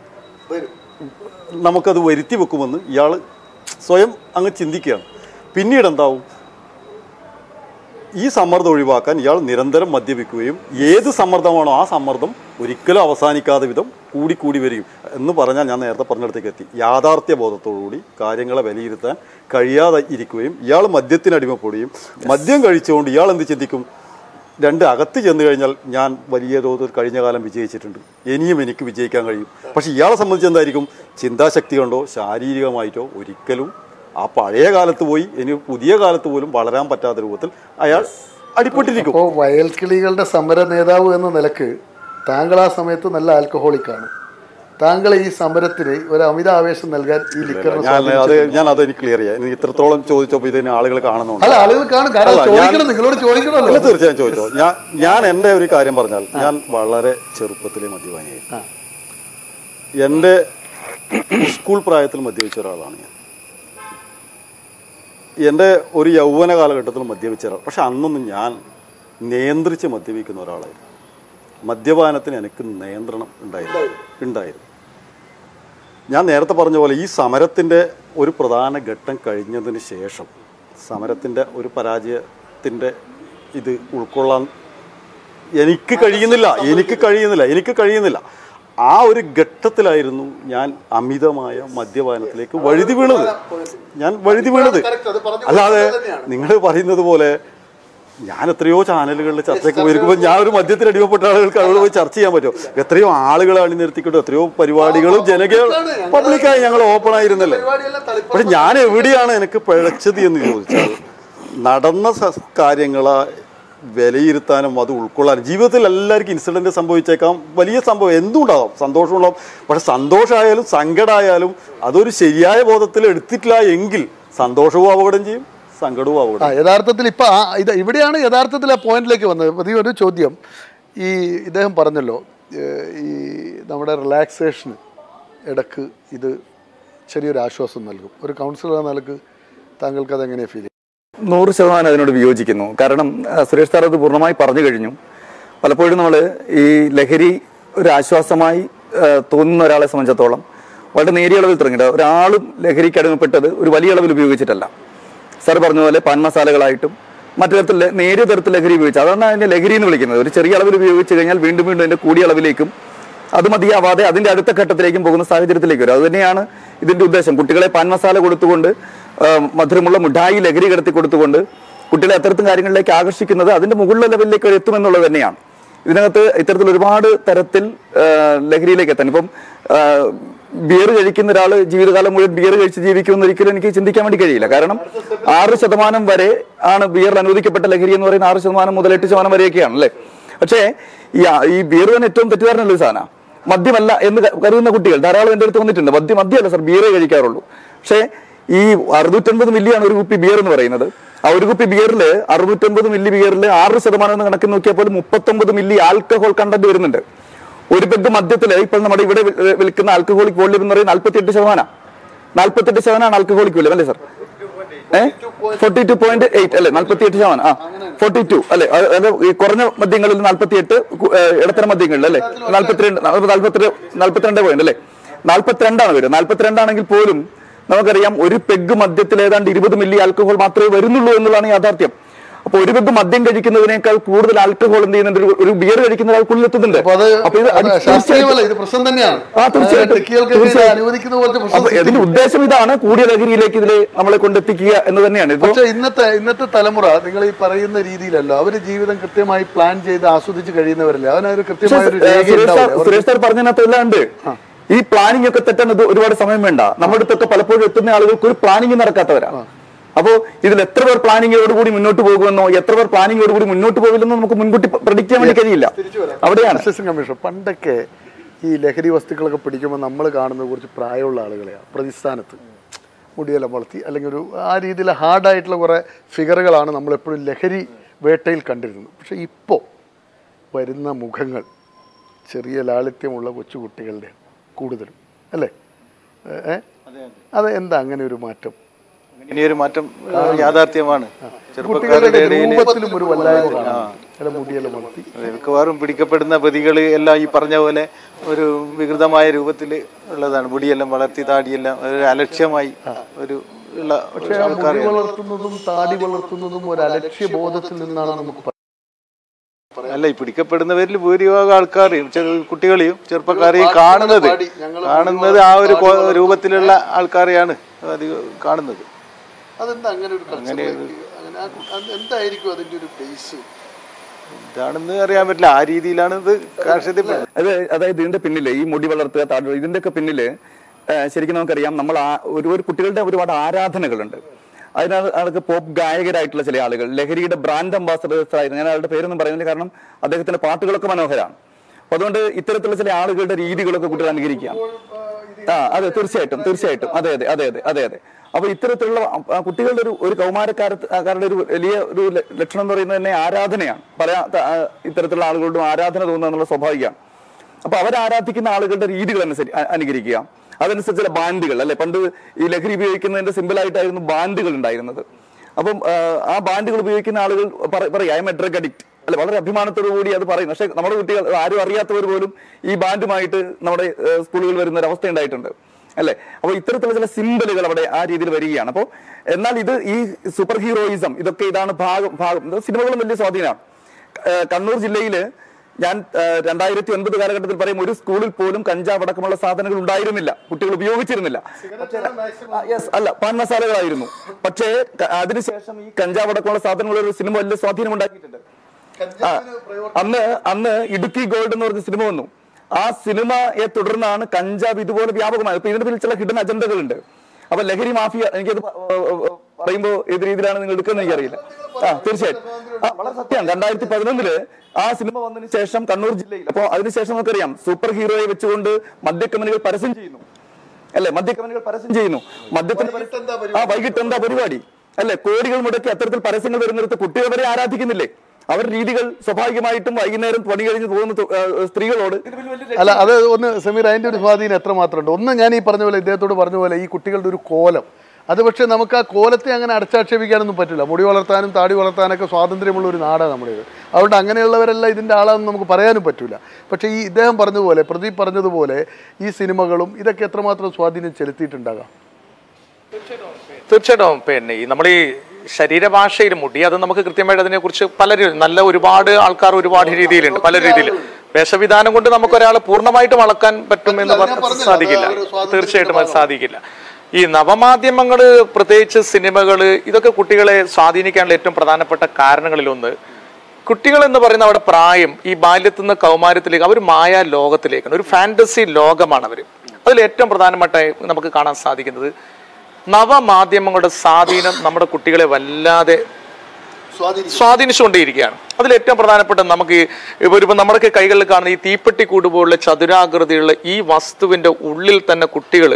നമുക്കത് വരുത്തി വെക്കുമെന്ന് ഇയാൾ സ്വയം അങ്ങ് ചിന്തിക്കുകയാണ് പിന്നീട് എന്താവും ഈ സമ്മർദ്ദം ഒഴിവാക്കാൻ ഇയാൾ നിരന്തരം മദ്യപിക്കുകയും ഏത് സമ്മർദ്ദമാണോ ആ സമ്മർദ്ദം ഒരിക്കലും അവസാനിക്കാതെ വിധം കൂടിക്കൂടി വരും എന്ന് പറഞ്ഞാൽ ഞാൻ നേരത്തെ പറഞ്ഞിടത്തേക്ക് എത്തി യാഥാർത്ഥ്യ ബോധത്തോടുകൂടി കാര്യങ്ങളെ വിലയിരുത്താൻ കഴിയാതെ ഇരിക്കുകയും ഇയാൾ മദ്യത്തിന് അടിമപ്പെടുകയും മദ്യം കഴിച്ചുകൊണ്ട് ഇയാൾ എന്ത് ചിന്തിക്കും രണ്ട് അകത്ത് ചെന്ന് കഴിഞ്ഞാൽ ഞാൻ വലിയ തോതിൽ കഴിഞ്ഞ കാലം വിജയിച്ചിട്ടുണ്ട് ഇനിയും എനിക്ക് വിജയിക്കാൻ കഴിയും പക്ഷെ ഇയാളെ സംബന്ധിച്ച് എന്തായിരിക്കും ചിന്താശക്തി കൊണ്ടോ ശാരീരികമായിട്ടോ ഒരിക്കലും ആ പഴയ കാലത്ത് പോയി ഇനി പുതിയ കാലത്ത് പോലും വളരാൻ പറ്റാത്ത രൂപത്തിൽ അയാൾ അടിപ്പെട്ടിരിക്കും അപ്പോൾ വയൽക്കിളികളുടെ സമര നേതാവ് എന്ന നിലക്ക് താങ്കൾ ആ സമയത്ത് നല്ല ആൽക്കഹോളിക്കാണ് താങ്കൾ ഈ സമരത്തിന് ഒരു അമിത ആവേശം നൽകാൻ ഈ ലിക്കറിന് ഞാൻ അത് സ്വാധീനിച്ചിട്ടുണ്ട്. ഞാൻ അത് എനിക്ക് ക്ലിയർ ചെയ്യാം എനിക്ക് ഇത്രത്തോളം ചോദിച്ചപ്പോൾ ഇതിന് ആളുകൾ കാണുന്നുണ്ട് അല്ല ആളുകൾ കാണും കാരണം അല്ല, ഞാൻ- ചോദിക്കണം നിങ്ങളോട് ചോദിക്കണമല്ലോ അല്ല തീർച്ചയായും ചോദിച്ചോ ഞാൻ ഞാൻ എൻ്റെ ഒരു കാര്യം പറഞ്ഞാൽ ഞാൻ വളരെ ചെറുപ്പത്തിലെ മദ്യപാനിയായിരുന്നു എൻ്റെ സ്കൂൾ പ്രായത്തിൽ മദ്യപിച്ച ഒരാളാണ് ഞാൻ എൻ്റെ ഒരു യൗവന കാലഘട്ടത്തിൽ മദ്യപിച്ച ഒരാൾ പക്ഷെ അന്നൊന്നും ഞാൻ നിയന്ത്രിച്ച് മദ്യപിക്കുന്ന ഒരാളായിരുന്നു മദ്യപാനത്തിന് എനിക്ക് നിയന്ത്രണം ഉണ്ടായിരുന്നു ഉണ്ടായിരുന്നു ഞാൻ നേരത്തെ പറഞ്ഞ പോലെ ഈ സമരത്തിൻ്റെ ഒരു പ്രധാന ഘട്ടം കഴിഞ്ഞതിന് ശേഷം സമരത്തിൻ്റെ ഒരു പരാജയത്തിൻ്റെ ഇത് ഉൾക്കൊള്ളാൻ എനിക്ക് കഴിയുന്നില്ല എനിക്ക് കഴിയുന്നില്ല എനിക്ക് കഴിയുന്നില്ല ആ ഒരു ഘട്ടത്തിലായിരുന്നു ഞാൻ അമിതമായ മദ്യപാനത്തിലേക്ക് വഴുതി വീണത് ഞാൻ വഴുതി വീണത് അല്ലാതെ നിങ്ങൾ പറയുന്നത് പോലെ ഞാൻ എത്രയോ ചാനലുകളിൽ ചർച്ചയ്ക്ക് പോയിരിക്കുമ്പോൾ ഞാൻ ഒരു മദ്യത്തിന് അടിമപ്പെട്ട ആളുകൾക്ക് അവിടെ പോയി ചർച്ച ചെയ്യാൻ പറ്റുമോ എത്രയോ ആളുകൾ അണിനിർത്തിക്കൊണ്ട് എത്രയോ പരിപാടികളും ജനകീയ പബ്ലിക്കായി ഞങ്ങൾ ഓപ്പൺ ആയിരുന്നല്ലേ പക്ഷെ ഞാൻ എവിടെയാണ് എനിക്ക് പിഴച്ചത് എന്ന് ചോദിച്ചാൽ നടന്ന സ- കാര്യങ്ങളെ വിലയിരുത്താനും അത് ഉൾക്കൊള്ളാനും ജീവിതത്തിൽ എല്ലാവർക്കും ഇൻസിഡന്റ് സംഭവിച്ചേക്കാം വലിയ സംഭവം എന്തും ഉണ്ടാകാം സന്തോഷമുണ്ടാവും പക്ഷെ സന്തോഷമായാലും സങ്കടമായാലും അതൊരു ശരിയായ ബോധത്തിൽ എടുത്തിട്ടില്ല എങ്കിൽ സന്തോഷവും അപകടം ചെയ്യും സങ്കടവും ആ അപകടം യഥാർത്ഥത്തിൽ ഇപ്പൊ ആ ഇത് ഇവിടെയാണ് യഥാർത്ഥത്തിൽ ആ പോയിന്റിലേക്ക് വന്നത് പുതിയ ഒരു ചോദ്യം ഈ ഇദ്ദേഹം പറഞ്ഞല്ലോ ഏഹ് ഈ നമ്മുടെ റിലാക്സേഷന് ഇടക്ക് ഇത് ചെറിയൊരു ആശ്വാസം നൽകും ഒരു കൗൺസിലർ എന്ന നിലക്ക് താങ്കൾക്ക് അത് എങ്ങനെയാണ് ഫീൽ ചെയ്യും നൂറ് ശതമാനം അതിനോട് വിയോജിക്കുന്നു കാരണം ആ, സുരേഷ് സാർ അത് പൂർണ്ണമായി പറഞ്ഞു കഴിഞ്ഞു പലപ്പോഴും നമ്മൾ ഈ ലഹരി ഒരു ആശ്വാസമായി ആ, തോന്നുന്ന ഒരാളെ സംബന്ധിച്ചിടത്തോളം വളരെ നേരിയ അളവിൽ തുടങ്ങിയിട്ട് ഒരാളും ലഹരിക്ക് അടിമപ്പെട്ടത് ഒരു വലിയ അളവിൽ ഉപയോഗിച്ചിട്ടല്ല സാർ പറഞ്ഞ പോലെ പാൻ മസാലകളായിട്ടും മറ്റു തരത്തിൽ നേരിയ തരത്തിൽ ലഹരി ഉപയോഗിച്ച് അതാണ് അതിന്റെ ലഹരി എന്ന് വിളിക്കുന്നത് ഒരു ചെറിയ അളവിൽ ഉപയോഗിച്ച് കഴിഞ്ഞാൽ വീണ്ടും വീണ്ടും അതിന്റെ കൂടിയ അളവിലേക്കും അത് മതിയാവാതെ അതിന്റെ അടുത്ത ഘട്ടത്തിലേക്കും പോകുന്ന സാഹചര്യത്തിലേക്ക് വരും അത് തന്നെയാണ് ഇതിന്റെ ഉദ്ദേശം കുട്ടികളെ പാൻ മസാല കൊടുത്തുകൊണ്ട് ആ, മധുരമുള്ള മിഠായി ലഹരി കിടത്തി കൊടുത്തുകൊണ്ട് കുട്ടികളെ അത്തരത്തിൽ കാര്യങ്ങളിലേക്ക് ആകർഷിക്കുന്നത് അതിന്റെ മുകളിലെ ലെവലിലേക്ക് അവർ എത്തുമെന്നുള്ളത് തന്നെയാണ് ഇതിനകത്ത് ഇത്തരത്തിൽ ഒരുപാട് തരത്തിൽ ആ, ലഹരിയിലേക്ക് എത്താൻ ഇപ്പം ആ, ബിയർ കഴിക്കുന്ന ഒരാൾ ജീവിതകാലം മുഴുവൻ ബിയർ കഴിച്ച് ജീവിക്കുമെന്ന് ഒരിക്കലും എനിക്ക് ചിന്തിക്കാൻ വേണ്ടി കഴിയില്ല കാരണം ആറ് ശതമാനം വരെ ആണ് ബിയറിൽ അനുവദിക്കപ്പെട്ട ലഹരി എന്ന് പറയുന്ന ആറ് ശതമാനം മുതൽ എട്ട് ശതമാനം വരെയൊക്കെയാണ് അല്ലേ പക്ഷേ ഈ ആ- ഈ ബിയർ തന്നെ ഏറ്റവും തെറ്റിദ്ധാരണയുള്ള ഒരു സാധനമാണ് മദ്യമല്ല എന്ന് ക- കരുതുന്ന കുട്ടികൾ ധാരാളം എൻ്റെ അടുത്ത് വന്നിട്ടുണ്ട് മദ്യം മദ്യമല്ല സാർ ബിയറേ കഴിക്കാറുള്ളൂ പക്ഷേ ഈ അറുന്നൂറ്റമ്പത് മില്ലിയാണ് ഒരു കുപ്പി ബിയർ എന്ന് പറയുന്നത് ആ ഒരു കുപ്പി ബിയറിൽ അറുന്നൂറ്റമ്പത് മില്ലി ബിയറിൽ ആറ് ശതമാനം എന്ന് കണക്കിൽ നോക്കിയാൽ പോലും മുപ്പത്തൊമ്പത് മില്ലി ആൽക്കഹോൾ കണ്ടന്റ് വരുന്നുണ്ട് ഒരു പെഗ് മദ്യത്തില് ഇപ്പോൾ നമ്മുടെ ഇവിടെ വി- വിൽക്കുന്ന ആൽക്കഹോളിക് വോള്യം എന്ന് പറയുന്നത് നാല്പത്തിയെട്ട് ശതമാനം നാല്പത്തിയെട്ട് ശതമാനമാണ് ആൽക്കഹോളിക് വോള്യം അല്ലേ sir forty two point eight അല്ലെ നാല്പത്തിയെട്ട് ശതമാനം ആ ഫോർട്ടി ടു അല്ലെ അത് അത് ഈ കുറഞ്ഞ മദ്യങ്ങളിൽ നാല്പത്തിയെട്ട് കു- ഏ, ഇടത്തരം മദ്യങ്ങളിൽ അല്ലെ നാല്പത്തിരണ്ട് നാല്പത്തി നാല്പത്തിരണ്ട് പോയിന്റ് അല്ലെ നാല്പത്തിരണ്ടാണ് വരും നാല്പത്തിരണ്ടാണെങ്കിൽ പോലും നമുക്കറിയാം ഒരു പെഗ് മദ്യത്തിൽ ഏതാണ്ട് ഇരുപത് മില്ലി ആൽക്കഹോൾ മാത്രമേ വരുന്നുള്ളൂ എന്നുള്ളതാണ് യാഥാർത്ഥ്യം അപ്പൊ ഒരു പെഗ് മദ്യം കഴിക്കുന്നതിനേക്കാൾ കൂടുതൽ ആൽക്കഹോൾ എന്ത് ചെയ്യുന്നുണ്ട് ഒരു- ഒരു ബിയർ കഴിക്കുന്ന ഒരാൾക്കുള്ളിൽ എത്തുന്നുണ്ട് അപ്പൊ അത് അപ്പൊ ഇത് അത് ശാസ്ത്രീയമല്ല ഇത് പ്രശ്നം തന്നെയാണ് ആ, തീർച്ചയായിട്ടും. ടെക്കികൾക്ക് തീർച്ചയായും. അനുവദിക്കുന്ന പോലത്തെ അപ്പൊ പ്രശ്നം ഇതിന്റെ ഉദ്ദേശം ഇതാണ് കൂടിയ ലഹരിയിലേക്ക് ഇതിലെ നമ്മളെ കൊണ്ടെത്തിക്കുക എന്ന് തന്നെയാണ് ഇപ്പൊ പക്ഷെ ഇന്നത്തെ ഇന്നത്തെ തലമുറ നിങ്ങൾ ഈ പറയുന്ന രീതിയിലല്ല അവര് ജീവിതം കൃത്യമായി പ്ലാൻ ചെയ്ത് ആസ്വദിച്ച് കഴിയുന്നവരല്ലേ അവനൊരു കൃത്യമായ ഒരു രേഖ സുരേഷ് സാർ ഉണ്ടാവില്ല സുരേഷ് സാർ പറഞ്ഞതിനകത്ത് എല്ലാം ഉണ്ട് ഈ പ്ലാനിംഗ് ഒക്കെ തെറ്റാൻ ഇത് ഒരുപാട് സമയം വേണ്ട നമ്മുടെ അടുത്തൊക്കെ പലപ്പോഴും എത്തുന്ന ആളുകൾക്ക് ഒരു പ്ലാനിംഗ് നടക്കാത്തവരാ അപ്പോ ഇതിൽ എത്ര പേർ പ്ലാനിങ്ങോടുകൂടി മുന്നോട്ട് പോകുമെന്നോ എത്ര പേർ പ്ലാനിങ്ങോടുകൂടി മുന്നോട്ട് പോകില്ലെന്നോ നമുക്ക് മുൻകൂട്ടി പ്രഡിക്റ്റ് ചെയ്യാൻ വേണ്ടി കഴിയില്ല അവിടെയാണ് അസിസ്റ്റന്റ് കമ്മീഷണർ പണ്ടൊക്കെ ഈ ലഹരി വസ്തുക്കളൊക്കെ പിടിക്കുമ്പോൾ നമ്മൾ കാണുന്നത് കുറച്ച് പ്രായമുള്ള ആളുകളെയാണ് പ്രതിസ്ഥാനത്ത് മുടിയെല്ലാം വളർത്തി അല്ലെങ്കിൽ ഒരു ആ രീതിയിൽ ഹാർഡായിട്ടുള്ള കുറേ ഫിഗറുകളാണ് നമ്മളെപ്പോഴും ലഹരി വേട്ടയിൽ കണ്ടിരുന്നത് പക്ഷേ ഇപ്പോൾ വരുന്ന മുഖങ്ങൾ ചെറിയ ലാളിത്യമുള്ള കൊച്ചുകുട്ടികളുടെ കൂടുതലും അല്ലേ ഏ അത് എന്താ അങ്ങനെ ഒരു മാറ്റം ഇനിയൊരു മാറ്റം ഏഹ്, യാഥാർത്ഥ്യമാണ് കുട്ടികളുടെ ചെറുപ്പക്കാരുടെ ഇടയിൽ രൂപത്തിലും ഒരു വല്ലായ്മ കാണാം ചില മുടിയെല്ലാം വളർത്തി മിക്കവാറും പിടിക്കപ്പെടുന്ന പ്രതികൾ എല്ലാം ഈ പറഞ്ഞ പോലെ ഒരു വികൃതമായ രൂപത്തിൽ ഉള്ളതാണ് മുടിയെല്ലാം വളർത്തി താടിയെല്ലാം ഒരു അലക്ഷ്യമായി ഒരു ഉള്ള പക്ഷേ ആ മുടി വളർത്തുന്നതും താടി വളർത്തുന്നതും ഒരു അലക്ഷ്യ ബോധത്തിൽ നിന്നാണ് നമുക്ക് പ- അല്ല ഈ പിടിക്കപ്പെടുന്നവരിൽ ഭൂരിഭാഗം ആൾക്കാരെയും ചെറു കുട്ടികളെയും ചെറുപ്പക്കാരെയും കാണുന്നത് കാണുന്നത് ആ ഒരു കോ- രൂപത്തിലുള്ള ആൾക്കാരെയാണ് അധികം കാണുന്നത് അതെന്താ അങ്ങനെ ഒരു കൾച്ചറിലേക്ക് അങ്ങനെ ആ കു- അത് എന്തായിരിക്കും അതിന്റെ ഒരു ബേസ് ഇതാണെന്ന് അറിയാൻ പറ്റില്ല ആ രീതിയിലാണ് ഇത് കാർഷികപ്പെടുന്നത് അത് അതായത് ഇതിന്റെ പിന്നില് ഈ മുടി വളർത്തുക താടി ഇതിന്റെ ഒക്കെ പിന്നില് ആ, ശരിക്കും നമുക്കറിയാം നമ്മൾ ആ ഒരു ഒരു കുട്ടികളുടെ ഒരുപാട് ആരാധനകളുണ്ട് അതിനകത്ത് പോപ്പ് ഗായകരായിട്ടുള്ള ചില ആളുകൾ ലഹരിയുടെ ബ്രാൻഡ് അംബാസഡേഴ്സ് ആയിരുന്നു ഞാൻ അയാളുടെ പേരൊന്നും പറയുന്നില്ല കാരണം അദ്ദേഹത്തിന്റെ പാട്ടുകളൊക്കെ മനോഹരമാണ് അപ്പൊ അതുകൊണ്ട് ഇത്തരത്തിലുള്ള ചില ആളുകളുടെ രീതികളൊക്കെ കുട്ടികൾ അനുകരിക്കാം ആ അതെ തീർച്ചയായിട്ടും തീർച്ചയായിട്ടും അതെ അതെ അതെ അതെ അതെ അതെ അപ്പൊ ഇത്തരത്തിലുള്ള ആ, കുട്ടികളുടെ ഒരു ഒരു കൗമാരക്കാരുടെ ഒരു വലിയ ഒരു ല- ലക്ഷണം എന്ന് പറയുന്നത് തന്നെ ആരാധനയാണ് പല ആ, ഇത്തരത്തിലുള്ള ആളുകളോടും ആരാധന തോന്നുക എന്നുള്ള സ്വാഭാവികമാണ് അപ്പൊ അവർ ആരാധിക്കുന്ന ആളുകളുടെ രീതികൾ അനുസരി അ- അനുകരിക്കുക അതനുസരിച്ച് ചില ബാൻഡുകൾ അല്ലെ പണ്ട് ഈ ലഹരി ഉപയോഗിക്കുന്നതിന്റെ സിമ്പിളായിട്ടായിരുന്നു ബാൻഡുകൾ ഉണ്ടായിരുന്നത് അപ്പം ആ, ആ ബാൻഡുകൾ ഉപയോഗിക്കുന്ന ആളുകൾ പറ- പറയും I M A drug addict അല്ലെ വളരെ അഭിമാനത്തോടു കൂടി അത് പറയുന്നു പക്ഷെ നമ്മുടെ കുട്ടികൾ ആരും അറിയാത്തവർ പോലും ഈ ബാൻഡുമായിട്ട് നമ്മുടെ ഏഹ്, സ്കൂളുകളിൽ വരുന്ന ഒരു അവസ്ഥ ഉണ്ടായിട്ടുണ്ട് അല്ലെ അപ്പൊ ഇത്തരത്തിലുള്ള ചില സിമ്പലുകൾ അവിടെ ആ രീതിയിൽ വരികയാണ് അപ്പോൾ എന്നാൽ ഇത് ഈ സൂപ്പർ ഹീറോയിസം ഇതൊക്കെ ഇതാണ് ഭാഗം ഭാഗം ഇത് സിനിമകളും വലിയ സ്വാധീനമാണ് ഏഹ്, കണ്ണൂർ ജില്ലയില് ഞാൻ ഏഹ്, രണ്ടായിരത്തി ഒൻപത് കാലഘട്ടത്തിൽ പറയും ഒരു സ്കൂളിൽ പോലും കഞ്ചാവ് അടക്കമുള്ള സാധനങ്ങൾ ഉണ്ടായിരുന്നില്ല കുട്ടികൾ ഉപയോഗിച്ചിരുന്നില്ല യെസ് അല്ല പാൻ മസാലകളായിരുന്നു പക്ഷേ ക- അതിനുശേഷം ഈ കഞ്ചാവ് അടക്കമുള്ള സാധനങ്ങൾ ഒരു സിനിമ വലിയ സ്വാധീനം ഉണ്ടാക്കിയിട്ടുണ്ട് ആ, അന്ന് അന്ന് ഇടുക്കി ഗോൾഡ് എന്ന് പറഞ്ഞ സിനിമ വന്നു ആ സിനിമയെ തുടർന്നാണ് കഞ്ചാവ് ഇതുപോലെ വ്യാപകമായത് അപ്പൊ ഇതിന്റെ പിന്നിൽ ചില ഹിഡൻ അജണ്ടകളുണ്ട് അപ്പൊ ലഹരി മാഫിയ എനിക്കത് പ- ഏ, ഏ, പറയുമ്പോ ഏത് രീതിയിലാണ് നിങ്ങൾ എടുക്കുന്നത് എനിക്കറിയില്ല ആ തീർച്ചയായിട്ടും ആ വളരെ സത്യമാണ് രണ്ടായിരത്തി പതിനൊന്നില് ആ സിനിമ വന്നതിന് ശേഷം കണ്ണൂർ ജില്ലയിൽ അപ്പൊ അതിനുശേഷം നമുക്കറിയാം സൂപ്പർ ഹീറോയെ വെച്ചുകൊണ്ട് മദ്യക്കമ്പനികൾ പരസ്യം ചെയ്യുന്നു അല്ലെ മദ്യക്കമ്പനികൾ പരസ്യം ചെയ്യുന്നു മദ്യത്തിന്റെ പരസ്യം- ആ വൈകിട്ട് എന്താ പരിപാടി അല്ലെ കോടികൾ മുടക്കി അത്തരത്തിൽ പരസ്യങ്ങൾ വരുന്നിടത്ത് കുട്ടികൾ വരെ ആരാധിക്കുന്നില്ലേ അവർ രീതികൾ സ്വാഭാവികമായിട്ടും വൈകുന്നേരം പണി കഴിഞ്ഞ് പോകുന്ന തു- ആ, സ്ത്രീകളോട് അല്ല അത് ഒന്ന് സമീർ അതിൻ്റെ ഒരു സ്വാധീനം എത്രമാത്രം ഉണ്ട് ഒന്ന് ഞാൻ ഈ പറഞ്ഞ പോലെ ഇദ്ദേഹത്തോട് പറഞ്ഞ പോലെ ഈ കുട്ടികളുടെ ഒരു കോലം അത് പക്ഷേ നമുക്ക് ആ കോലത്തെ അങ്ങനെ അടച്ചാക്ഷേപിക്കാനൊന്നും പറ്റില്ല മുടി വളർത്താനും താടി വളർത്താനൊക്കെ സ്വാതന്ത്ര്യമുള്ള ഒരു നാടാണ് നമ്മുടേത് അതുകൊണ്ട് അങ്ങനെയുള്ളവരെല്ലാം ഇതിൻ്റെ ആളാണെന്ന് നമുക്ക് പറയാനും പറ്റില്ല പക്ഷേ ഈ ഇദ്ദേഹം പറഞ്ഞതുപോലെ പ്രദീപ് പറഞ്ഞതുപോലെ ഈ സിനിമകളും ഇതൊക്കെ എത്രമാത്രം സ്വാധീനം ചെലുത്തിയിട്ടുണ്ടാകാം തീർച്ചയായിട്ടും പിന്നെ ഈ നമ്മൾ ഈ ശരീരഭാഷയിൽ മുടി അത് നമുക്ക് കൃത്യമായിട്ട് അതിനെക്കുറിച്ച് പല രീ- നല്ല ഒരുപാട് ആൾക്കാർ ഒരുപാട് രീതിയിലുണ്ട് പല രീതിയിൽ വേഷവിധാനം കൊണ്ട് നമുക്ക് ഒരാളെ പൂർണ്ണമായിട്ടും അളക്കാൻ പറ്റും എന്ന് പറഞ്ഞാൽ സാധിക്കില്ല തീർച്ചയായിട്ടും അത് സാധിക്കില്ല ഈ നവമാധ്യമങ്ങൾ പ്രത്യേകിച്ച് സിനിമകൾ ഇതൊക്കെ കുട്ടികളെ സ്വാധീനിക്കാനുള്ള ഏറ്റവും പ്രധാനപ്പെട്ട കാരണങ്ങളിലൊന്ന് കുട്ടികൾ എന്ന് പറയുന്ന അവിടെ പ്രായം ഈ ബാല്യത്തിൽ നിന്ന് കൗമാരത്തിലേക്ക് അവർ മായ ലോകത്തിലേക്കാണ് ഒരു ഫാന്റസി ലോകമാണ് അവർ അതിൽ ഏറ്റവും പ്രധാനമായിട്ടായി നമുക്ക് കാണാൻ സാധിക്കുന്നത് നവമാധ്യമങ്ങളുടെ സ്വാധീനം നമ്മുടെ കുട്ടികളെ വല്ലാതെ സ്വാധീനിച്ചുകൊണ്ടേയിരിക്കുകയാണ് അതിൽ ഏറ്റവും പ്രധാനപ്പെട്ട നമുക്ക് ഈ ഇപ്പൊ ഇപ്പൊ നമ്മുടെ കൈകളിൽ കാണുന്ന ഈ തീപ്പെട്ടി കൂട് പോലുള്ള ചതുരാകൃതിയുള്ള ഈ വസ്തുവിന്റെ ഉള്ളിൽ തന്നെ കുട്ടികൾ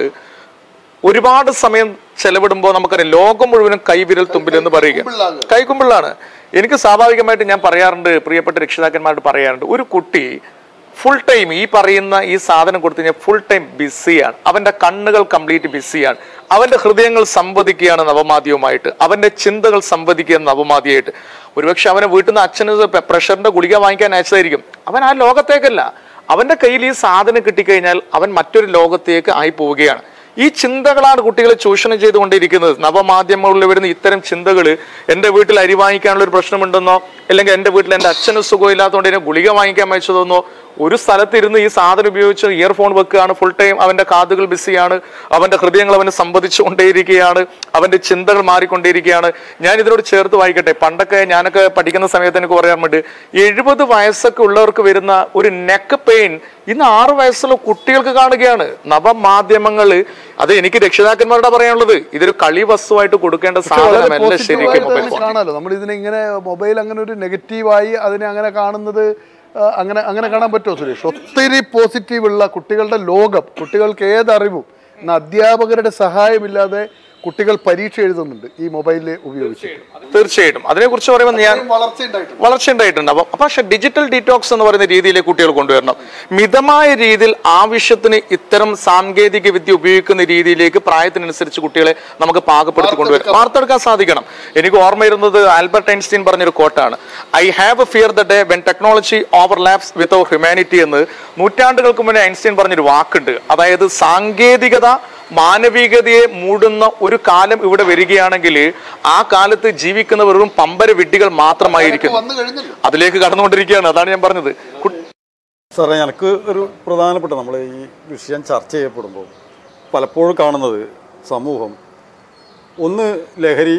ഒരുപാട് സമയം ചെലവിടുമ്പോൾ നമുക്കറിയാം ലോകം മുഴുവനും കൈവിരൽ തുമ്പിൽ എന്ന് പറയുക കൈക്കുമ്പിളാണ് എനിക്ക് സ്വാഭാവികമായിട്ട് ഞാൻ പറയാറുണ്ട് പ്രിയപ്പെട്ട രക്ഷിതാക്കന്മാരോട് പറയാറുണ്ട് ഒരു കുട്ടി ഫുൾ ടൈം ഈ പറയുന്ന ഈ സാധനം കൊടുത്തു കഴിഞ്ഞാൽ ഫുൾ ടൈം ബിസിയാണ് അവന്റെ കണ്ണുകൾ കംപ്ലീറ്റ് ബിസിയാണ് അവന്റെ ഹൃദയങ്ങൾ സംവദിക്കുകയാണ് നവമാധ്യവുമായിട്ട് അവന്റെ ചിന്തകൾ സംവദിക്കുകയാണ് നവമാധ്യമായിട്ട് ഒരുപക്ഷെ അവനെ വീട്ടിൽ നിന്ന് അച്ഛന് പെ- പ്രഷറിന്റെ ഗുളിക വാങ്ങിക്കാൻ അയച്ചതായിരിക്കും അവൻ ആ ലോകത്തേക്കല്ല അവന്റെ കയ്യിൽ ഈ സാധനം കിട്ടിക്കഴിഞ്ഞാൽ അവൻ മറ്റൊരു ലോകത്തേക്ക് ആയി പോവുകയാണ് ഈ ചിന്തകളാണ് കുട്ടികളെ ചൂഷണം ചെയ്തുകൊണ്ടിരിക്കുന്നത് നവമാധ്യമങ്ങളിൽ വരുന്ന ഇത്തരം ചിന്തകൾ എൻ്റെ വീട്ടിൽ അരി വാങ്ങിക്കാനുള്ള ഒരു പ്രശ്നമുണ്ടെന്നോ അല്ലെങ്കിൽ എൻ്റെ വീട്ടിൽ എൻ്റെ അച്ഛന് സുഖമില്ലാത്തതുകൊണ്ട് എന്നെ ഗുളിക വാങ്ങിക്കാൻ അയച്ചതെന്നോ ഒരു സ്ഥലത്തിരുന്ന് ഈ സാധനം ഉപയോഗിച്ച് ഇയർഫോൺ വെക്കുകയാണ് ഫുൾ ടൈം അവന്റെ കാതുകൾ ബിസിയാണ് അവന്റെ ഹൃദയങ്ങൾ അവന് സംവദിച്ചുകൊണ്ടേയിരിക്കുകയാണ് അവന്റെ ചിന്തകൾ മാറിക്കൊണ്ടേയിരിക്കുകയാണ് ഞാൻ ഇതിനോട് ചേർത്ത് വായിക്കട്ടെ പണ്ടൊക്കെ ഞാനൊക്കെ പഠിക്കുന്ന സമയത്ത് എനിക്ക് പറയാൻ വേണ്ടി എഴുപത് വയസ്സൊക്കെ ഉള്ളവർക്ക് വരുന്ന ഒരു നെക്ക് പെയിൻ ഇന്ന് ആറ് വയസ്സുള്ള കുട്ടികൾക്ക് കാണുകയാണ് നവമാധ്യമങ്ങൾ അത് എനിക്ക് രക്ഷിതാക്കന്മാരുടെ പറയാനുള്ളത് ഇതൊരു കളി വസ്തുവായിട്ട് കൊടുക്കേണ്ട സാധനമല്ല ശരിക്കും മൊബൈൽ ഫോൺ കാണാമല്ലോ നമ്മൾ ഇതിനെ ഇങ്ങനെ മൊബൈൽ അങ്ങനെ ഒരു നെഗറ്റീവായി അതിനെ അങ്ങനെ കാണുന്നത് ആ, അങ്ങനെ അങ്ങനെ കാണാൻ പറ്റുമോ സുരേഷ് ഒത്തിരി പോസിറ്റീവ് ഉള്ള കുട്ടികളുടെ ലോകം കുട്ടികൾക്ക് ഏതറിവും ഇന്ന് അധ്യാപകരുടെ സഹായമില്ലാതെ കുട്ടികൾ പരീക്ഷ എഴുതുന്നുണ്ട് ഈ മൊബൈലിൽ ഉപയോഗിച്ചിട്ട് തീർച്ചയായിട്ടും അതിനെക്കുറിച്ച് പറയുമ്പോൾ ഞാൻ വളർച്ചയുണ്ടായിട്ടുണ്ട് വളർച്ച ഉണ്ടായിട്ടുണ്ട് അപ്പം അപ്പൊ പക്ഷെ ഡിജിറ്റൽ ഡീറ്റോക്സ് എന്ന് പറയുന്ന രീതിയിലേക്ക് കുട്ടികൾ കൊണ്ടുവരണം മിതമായ രീതിയിൽ ആവശ്യത്തിന് ഇത്തരം സാങ്കേതിക വിദ്യ ഉപയോഗിക്കുന്ന രീതിയിലേക്ക് പ്രായത്തിനനുസരിച്ച് കുട്ടികളെ നമുക്ക് പാകപ്പെടുത്തി കൊണ്ടുവരാം വാർത്തെടുക്കാൻ സാധിക്കണം എനിക്ക് ഓർമ്മയിരുന്നത് ആൽബർട്ട് ഐൻസ്റ്റീൻ പറഞ്ഞൊരു കോട്ടാണ് I have a fear the day when technology overlaps with our humanity എന്ന് നൂറ്റാണ്ടുകൾക്ക് മുന്നേ ഐൻസ്റ്റീൻ പറഞ്ഞൊരു വാക്കുണ്ട് അതായത് സാങ്കേതികത മാനവികതയെ മൂടുന്ന ഒരു കാലം ഇവിടെ വരികയാണെങ്കിൽ ആ കാലത്ത് ജീവിക്കുന്ന വെറും പമ്പര വിഡ്ഢികൾ മാത്രമായിരിക്കും വന്നു കഴിഞ്ഞല്ലോ അതിലേക്ക് കടന്നുകൊണ്ടിരിക്കുകയാണ് അതാണ് ഞാൻ പറഞ്ഞത് കു- സാറേ എനിക്ക് ഒരു പ്രധാനപ്പെട്ട നമ്മൾ ഈ വിഷയം ചർച്ച ചെയ്യപ്പെടുമ്പോൾ പലപ്പോഴും കാണുന്നത് സമൂഹം ഒന്ന് ലഹരി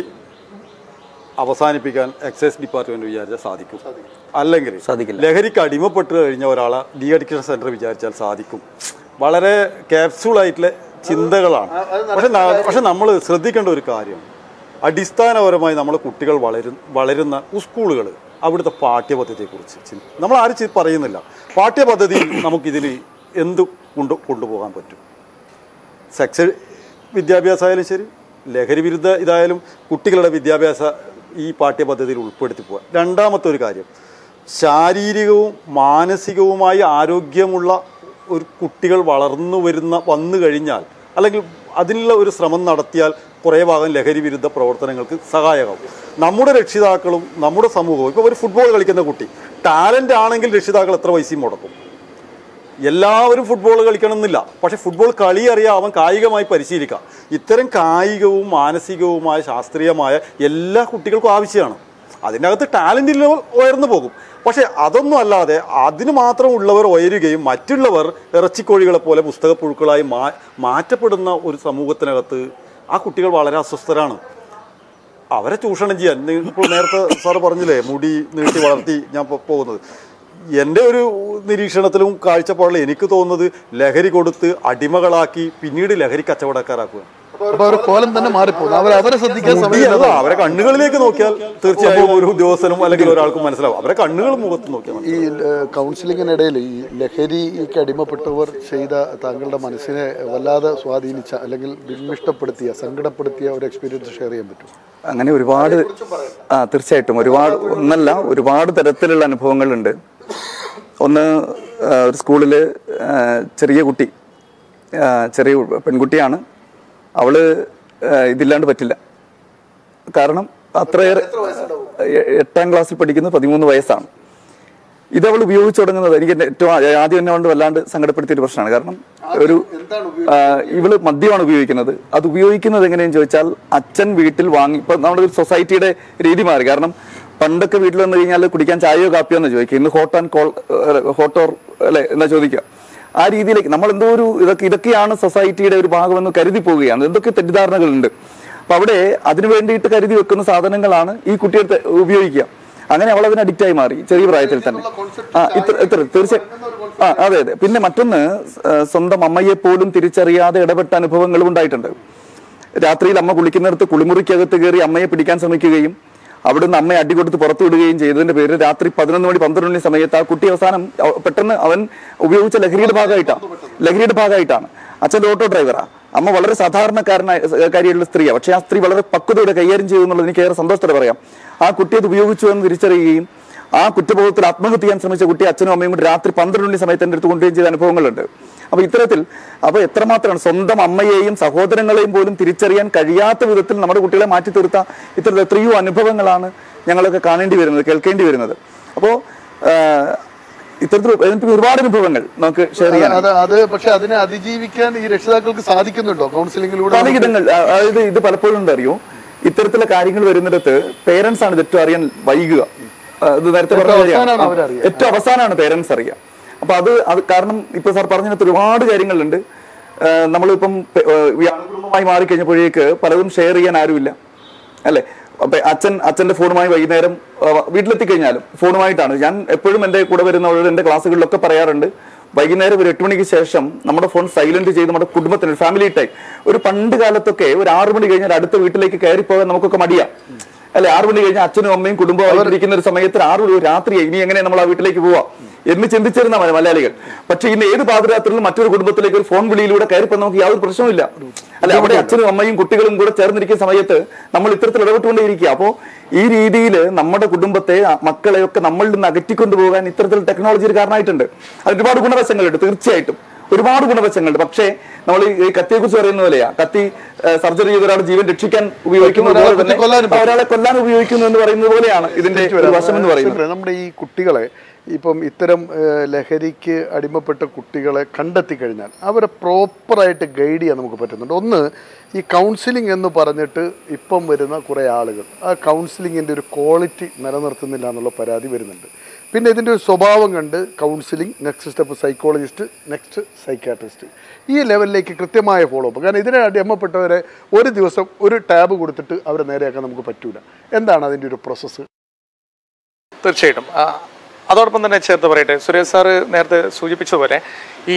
അവസാനിപ്പിക്കാൻ എക്സൈസ് ഡിപ്പാർട്ട്മെന്റ് വിചാരിച്ചാൽ സാധിക്കും അല്ലെങ്കിൽ സാധിക്കില്ല. ലഹരിക്ക് അടിമപ്പെട്ട് കഴിഞ്ഞ ഒരാളെ ഡി അഡിക്ഷൻ സെന്റർ വിചാരിച്ചാൽ സാധിക്കും വളരെ ക്യാപ്സ്യൂൾ ആയിട്ടുള്ള ചിന്തകളാണ് പക്ഷെ ന- പക്ഷെ നമ്മൾ ശ്രദ്ധിക്കേണ്ട ഒരു കാര്യം അടിസ്ഥാനപരമായി നമ്മൾ കുട്ടികൾ വളരും വളരുന്ന സ്കൂളുകൾ അവിടുത്തെ പാഠ്യപദ്ധതിയെക്കുറിച്ച് ചിന്തി നമ്മൾ ആരും ചി- പറയുന്നില്ല പാഠ്യപദ്ധതിയിൽ നമുക്കിതിന് എന്ത് കൊണ്ട് കൊണ്ടുപോകാൻ പറ്റും സെക്സ് വിദ്യാഭ്യാസമായാലും ശരി ലഹരി വിരുദ്ധ ഇതായാലും കുട്ടികളുടെ വിദ്യാഭ്യാസ ഈ പാഠ്യപദ്ധതിയിൽ ഉൾപ്പെടുത്തി പോകാൻ രണ്ടാമത്തെ ഒരു കാര്യം ശാരീരികവും മാനസികവുമായി ആരോഗ്യമുള്ള ഒരു കുട്ടികൾ വളർന്നു വരുന്ന വന്നു കഴിഞ്ഞാൽ അല്ലെങ്കിൽ അതിനുള്ള ഒരു ശ്രമം നടത്തിയാൽ കുറേ ഭാഗം ലഹരി വിരുദ്ധ പ്രവർത്തനങ്ങൾക്ക് സഹായകമാവും നമ്മുടെ രക്ഷിതാക്കളും നമ്മുടെ സമൂഹവും ഇപ്പോൾ ഒരു ഫുട്ബോൾ കളിക്കുന്ന കുട്ടി ടാലൻ്റ് ആണെങ്കിൽ രക്ഷിതാക്കൾ എത്ര പൈസയും മുടക്കും എല്ലാവരും ഫുട്ബോൾ കളിക്കണം എന്നില്ല പക്ഷെ ഫുട്ബോൾ കളി അറിയാം അവൻ കായികമായി പരിശീലിക്കാം ഇത്തരം കായികവും മാനസികവുമായ ശാസ്ത്രീയമായ എല്ലാ കുട്ടികൾക്കും ആവശ്യമാണ് അതിനകത്ത് ടാലൻ്റ് ലെവൽ ഉയർന്നു പോകും പക്ഷെ അതൊന്നും അല്ലാതെ അതിന് മാത്രം ഉള്ളവർ ഉയരുകയും മറ്റുള്ളവർ ഇറച്ചിക്കോഴികളെ പോലെ പുസ്തകപ്പുഴുക്കളായി മാ മാറ്റപ്പെടുന്ന ഒരു സമൂഹത്തിനകത്ത് ആ കുട്ടികൾ വളരെ അസ്വസ്ഥരാണ് അവരെ ചൂഷണം ചെയ്യാൻ നി- ഇപ്പോൾ നേരത്തെ സാറ് പറഞ്ഞില്ലേ മുടി നീട്ടി വളർത്തി ഞാൻ പോ- പോകുന്നത് എൻ്റെ ഒരു നിരീക്ഷണത്തിലും കാഴ്ചപ്പാടിലും എനിക്ക് തോന്നുന്നത് ലഹരി കൊടുത്ത് അടിമകളാക്കി പിന്നീട് ലഹരി കച്ചവടക്കാരാക്കുക അപ്പൊ അവർ കോലം തന്നെ മാറിപ്പോകുന്നു അവർ അവരെ ശ്രദ്ധിക്കാൻ മുടി സമയം അല്ല അവരെ കണ്ണുകളിലേക്ക് നോക്കിയാൽ തീർച്ചയായും ഒരു ഉദ്യോഗസ്ഥനും അല്ലെങ്കിൽ ഒരാൾക്കും മനസ്സിലാവും അവരെ കണ്ണുകൾ മുഖത്ത് നോക്കിയാൽ മതി. ഈ ഏഹ്, കൗൺസിലിങ്ങിനിടയിൽ ഈ ലഹരിക്ക് അടിമപ്പെട്ടവർ ചെയ്ത താങ്കളുടെ മനസ്സിനെ വല്ലാതെ സ്വാധീനിച്ച അല്ലെങ്കിൽ വിമിഷ്ടപ്പെടുത്തിയ സങ്കടപ്പെടുത്തിയ ഒരു എക്സ്പീരിയൻസ് ഷെയർ ചെയ്യാൻ പറ്റും അങ്ങനെ ഒരുപാട് ആ തീർച്ചയായിട്ടും ഒരുപാട് ഒന്നല്ല ഒരുപാട് തരത്തിലുള്ള അനുഭവങ്ങളുണ്ട് ഒന്ന് ആ, ഒരു സ്കൂളിൽ ചെറിയ കുട്ടി ആ, ചെറിയ പെൺകുട്ടിയാണ് അവള് ആ, ഇതില്ലാണ്ട് പറ്റില്ല കാരണം അത്രയേറെ എ- എട്ടാം ക്ലാസ്സിൽ പഠിക്കുന്നത് പതിമൂന്ന് വയസ്സാണ് ഇത് അവൾ ഉപയോഗിച്ചു തുടങ്ങുന്നത് എനിക്ക് എന്നെ ഏറ്റവും ആ- ആദ്യം എന്നെ കൊണ്ട് വല്ലാണ്ട് സങ്കടപ്പെടുത്തിയ ഒരു പ്രശ്നമാണ് കാരണം ഒരു ആ, ഇവള് മദ്യമാണ് ഉപയോഗിക്കുന്നത് അത് ഉപയോഗിക്കുന്നത് എങ്ങനെയെന്ന് ചോദിച്ചാൽ അച്ഛൻ വീട്ടിൽ വാങ്ങി ഇപ്പൊ നമ്മുടെ ഒരു സൊസൈറ്റിയുടെ രീതി മാറി കാരണം പണ്ടൊക്കെ വീട്ടിൽ വന്നു കഴിഞ്ഞാൽ കുടിക്കാൻ ചായയോ കാപ്പിയോ എന്ന് ചോദിക്കുക ഇന്ന് ഹോട്ട് ആൻഡ് കോൾ ഹോട്ടോർ അല്ലെ എന്നാ ചോദിക്കുക ആ രീതിയിലേക്ക് നമ്മൾ എന്തോ ഒരു ഇതൊക്കെ ഇതൊക്കെയാണ് സൊസൈറ്റിയുടെ ഒരു ഭാഗമെന്ന് കരുതി പോവുകയാണ് എന്തൊക്കെ തെറ്റിദ്ധാരണകളുണ്ട് അപ്പൊ അവിടെ അതിനു വേണ്ടിയിട്ട് കരുതി വെക്കുന്ന സാധനങ്ങളാണ് ഈ കുട്ടിയുടെ ഉപയോഗിക്കുക അങ്ങനെ അവൾ അതിന് അഡിക്റ്റ് ആയി മാറി ചെറിയ പ്രായത്തിൽ തന്നെ ആ ഇത്ര ഇത്ര തീർച്ചയായും ആ അതെ അതെ പിന്നെ മറ്റൊന്ന് ആ, സ്വന്തം അമ്മയെ പോലും തിരിച്ചറിയാതെ ഇടപെട്ട അനുഭവങ്ങളും ഉണ്ടായിട്ടുണ്ട് രാത്രിയിൽ അമ്മ കുളിക്കുന്നിടത്ത് കുളിമുറിക്കകത്ത് കയറി അമ്മയെ പിടിക്കാൻ ശ്രമിക്കുകയും അവിടുന്ന് അമ്മയെ അടി കൊടുത്ത് പുറത്തു വിടുകയും ചെയ്തതിന്റെ പേരിൽ രാത്രി പതിനൊന്ന് മണി പന്ത്രണ്ട് മണി സമയത്ത് ആ കുട്ടി അവസാനം അവ- പെട്ടെന്ന് അവൻ ഉപയോഗിച്ച ലഹരിയുടെ ഭാഗമായിട്ടാണ് ലഹരിയുടെ ഭാഗമായിട്ടാണ് അച്ഛൻ ഓട്ടോ ഡ്രൈവറാ അമ്മ വളരെ സാധാരണക്കാരനായ കാര്യമുള്ള സ്ത്രീയാണ് പക്ഷെ ആ സ്ത്രീ വളരെ പക്വതയോടെ കൈകാര്യം ചെയ്തു എന്നുള്ളത് എനിക്ക് ഏറെ സന്തോഷത്തോടെ പറയാം ആ കുട്ടി അത് ഉപയോഗിച്ചു എന്ന് തിരിച്ചറിയുകയും ആ കുറ്റബോധത്തിൽ ആത്മഹത്യ ചെയ്യാൻ ശ്രമിച്ച കുട്ടി അച്ഛനും അമ്മയും കൂടി രാത്രി പന്ത്രണ്ട് മണി സമയത്ത് എൻ്റെ അടുത്ത് കൊണ്ടുപോയി ചെയ്ത അനുഭവങ്ങളുണ്ട് അപ്പൊ ഇത്തരത്തിൽ അപ്പൊ എത്രമാത്രമാണ് സ്വന്തം അമ്മയെയും സഹോദരങ്ങളെയും പോലും തിരിച്ചറിയാൻ കഴിയാത്ത വിധത്തിൽ നമ്മുടെ കുട്ടികളെ മാറ്റി തീർത്ത ഇത്തരത്തിൽ എത്രയോ അനുഭവങ്ങളാണ് ഞങ്ങളൊക്കെ കാണേണ്ടി വരുന്നത് കേൾക്കേണ്ടി വരുന്നത് അപ്പോൾ ഇത്തരത്തിൽ എനിക്ക് ഒരുപാട് അനുഭവങ്ങൾ നമുക്ക് ഷെയർ ചെയ്യാൻ അത് അത് പക്ഷെ അതിനെ അതിജീവിക്കാൻ ഈ രക്ഷിതാക്കൾക്ക് സാധിക്കുന്നുണ്ടോ കൗൺസിലിങ്ങിലൂടെ പല വിധങ്ങൾ ആ, അതായത് ഇത് പലപ്പോഴും എന്താ അറിയോ ഇത്തരത്തിലുള്ള കാര്യങ്ങൾ വരുന്നിടത്ത് പേരൻസ് ആണ് ഇത് ഏറ്റവും അറിയാൻ വൈകുക ആ, ഇത് നേരത്തെ പറഞ്ഞ ഏറ്റവും കാര്യമാണ്. അവസാനമാണ് അവരറിയുക. ഏറ്റവും അവസാനമാണ് പേരൻസ് അറിയുക അപ്പൊ അത് അത് കാരണം ഇപ്പൊ സാർ പറഞ്ഞതിനകത്ത് ഒരുപാട് കാര്യങ്ങളുണ്ട് ആ, നമ്മളിപ്പം പെ- ആ, വ്യാകുടുംബമായി മാറിക്കഴിഞ്ഞപ്പോഴേക്ക് പലതും ഷെയർ ചെയ്യാൻ ആരുമില്ല അല്ലെ അപ്പൊ അച്ഛൻ അച്ഛന്റെ ഫോണുമായി വൈകുന്നേരം ആ, വീട്ടിലെത്തി കഴിഞ്ഞാലും ഫോണുമായിട്ടാണ് ഞാൻ എപ്പോഴും എന്റെ കൂടെ വരുന്നവരോട് എന്റെ ക്ലാസ്സുകളിലൊക്കെ പറയാറുണ്ട് വൈകുന്നേരം ഒരു എട്ട് മണിക്ക് ശേഷം നമ്മുടെ ഫോൺ സൈലന്റ് ചെയ്ത് നമ്മുടെ കുടുംബത്തിന് ഫാമിലി ടൈം ഒരു പണ്ട് കാലത്തൊക്കെ ഒരു ആറു മണി കഴിഞ്ഞാൽ അടുത്ത വീട്ടിലേക്ക് കയറി പോകാൻ നമുക്കൊക്കെ മടിയാ അല്ലെ ആറു മണി കഴിഞ്ഞാൽ അച്ഛനും അമ്മയും കുടുംബവും ഇരിക്കുന്ന ഒരു സമയത്ത് ആറു മണി രാത്രി ഇനി എങ്ങനെ നമ്മൾ ആ വീട്ടിലേക്ക് പോവാം എന്ന് ചിന്തിച്ചിരുന്ന മ- മലയാളികൾ പക്ഷെ ഇന്ന് ഏത് പാതിരാത്രിയിലും മറ്റൊരു കുടുംബത്തിലേക്ക് ഒരു ഫോൺ വിളിയിലൂടെ കയറിപ്പോ നമുക്ക് യാതൊരു പ്രശ്നവുമില്ല അല്ലെ അവിടെ അച്ഛനും അമ്മയും കുട്ടികളും കൂടെ ചേർന്നിരിക്കുന്ന സമയത്ത് നമ്മൾ ഇത്തരത്തിൽ ഇടപെട്ടുകൊണ്ടേയിരിക്കുക അപ്പോ ഈ രീതിയിൽ നമ്മുടെ കുടുംബത്തെ ആ മക്കളെയൊക്കെ നമ്മളിൽ നിന്ന് അകറ്റിക്കൊണ്ടു പോകാൻ ഇത്തരത്തിൽ ടെക്നോളജി ഒരു കാരണമായിട്ടുണ്ട് അത് ഒരുപാട് ഗുണവശങ്ങളുണ്ട് തീർച്ചയായിട്ടും ഒരുപാട് ഗുണവശങ്ങളുണ്ട് പക്ഷേ നമ്മൾ ഈ കത്തിയെ കുറിച്ച് പറയുന്ന പോലെയാ കത്തി സർജറി ചെയ്ത ഒരാൾ ജീവൻ രക്ഷിക്കാൻ ഉപയോഗിക്കുന്നത് ഒരാളെ പോലെ തന്നെ കൊല്ലാനും ആ, ഒരാളെ കൊല്ലാൻ ഉപയോഗിക്കുന്നു എന്ന് പറയുന്നത് പോലെയാണ് ഇതിന്റെ ഒരു വശം എന്ന് പറയുന്നത് സുഹൃത്തേ, നമ്മുടെ ഈ കുട്ടികളെ ഇപ്പം ഇത്തരം ഏഹ്, ലഹരിക്ക് അടിമപ്പെട്ട കുട്ടികളെ കണ്ടെത്തി കഴിഞ്ഞാൽ അവരെ പ്രോപ്പറായിട്ട് ഗൈഡ് ചെയ്യാൻ നമുക്ക് പറ്റുന്നുണ്ട് ഒന്ന് ഈ കൗൺസിലിംഗ് എന്ന് പറഞ്ഞിട്ട് ഇപ്പം വരുന്ന കുറേ ആളുകൾ ആ കൗൺസിലിങ്ങിൻ്റെ ഒരു ക്വാളിറ്റി നിലനിർത്തുന്നില്ല എന്നുള്ള പരാതി വരുന്നുണ്ട് പിന്നെ ഇതിൻ്റെ ഒരു സ്വഭാവം കണ്ട് counselling next step psychologist next psychiatrist ഈ ലെവലിലേക്ക് കൃത്യമായ ഫോളോ അപ്പ് കാരണം ഇതിനെ അടിമപ്പെട്ടവരെ ഒരു ദിവസം ഒരു ടാബ് കൊടുത്തിട്ട് അവരെ നേരെയാക്കാൻ നമുക്ക് പറ്റൂല എന്താണ് അതിൻ്റെ ഒരു പ്രോസസ്സ് തീർച്ചയായിട്ടും ആ, അതോടൊപ്പം തന്നെ ചേർത്ത് പറയട്ടെ സുരേഷ് സാറ് നേരത്തെ സൂചിപ്പിച്ചതുപോലെ ഈ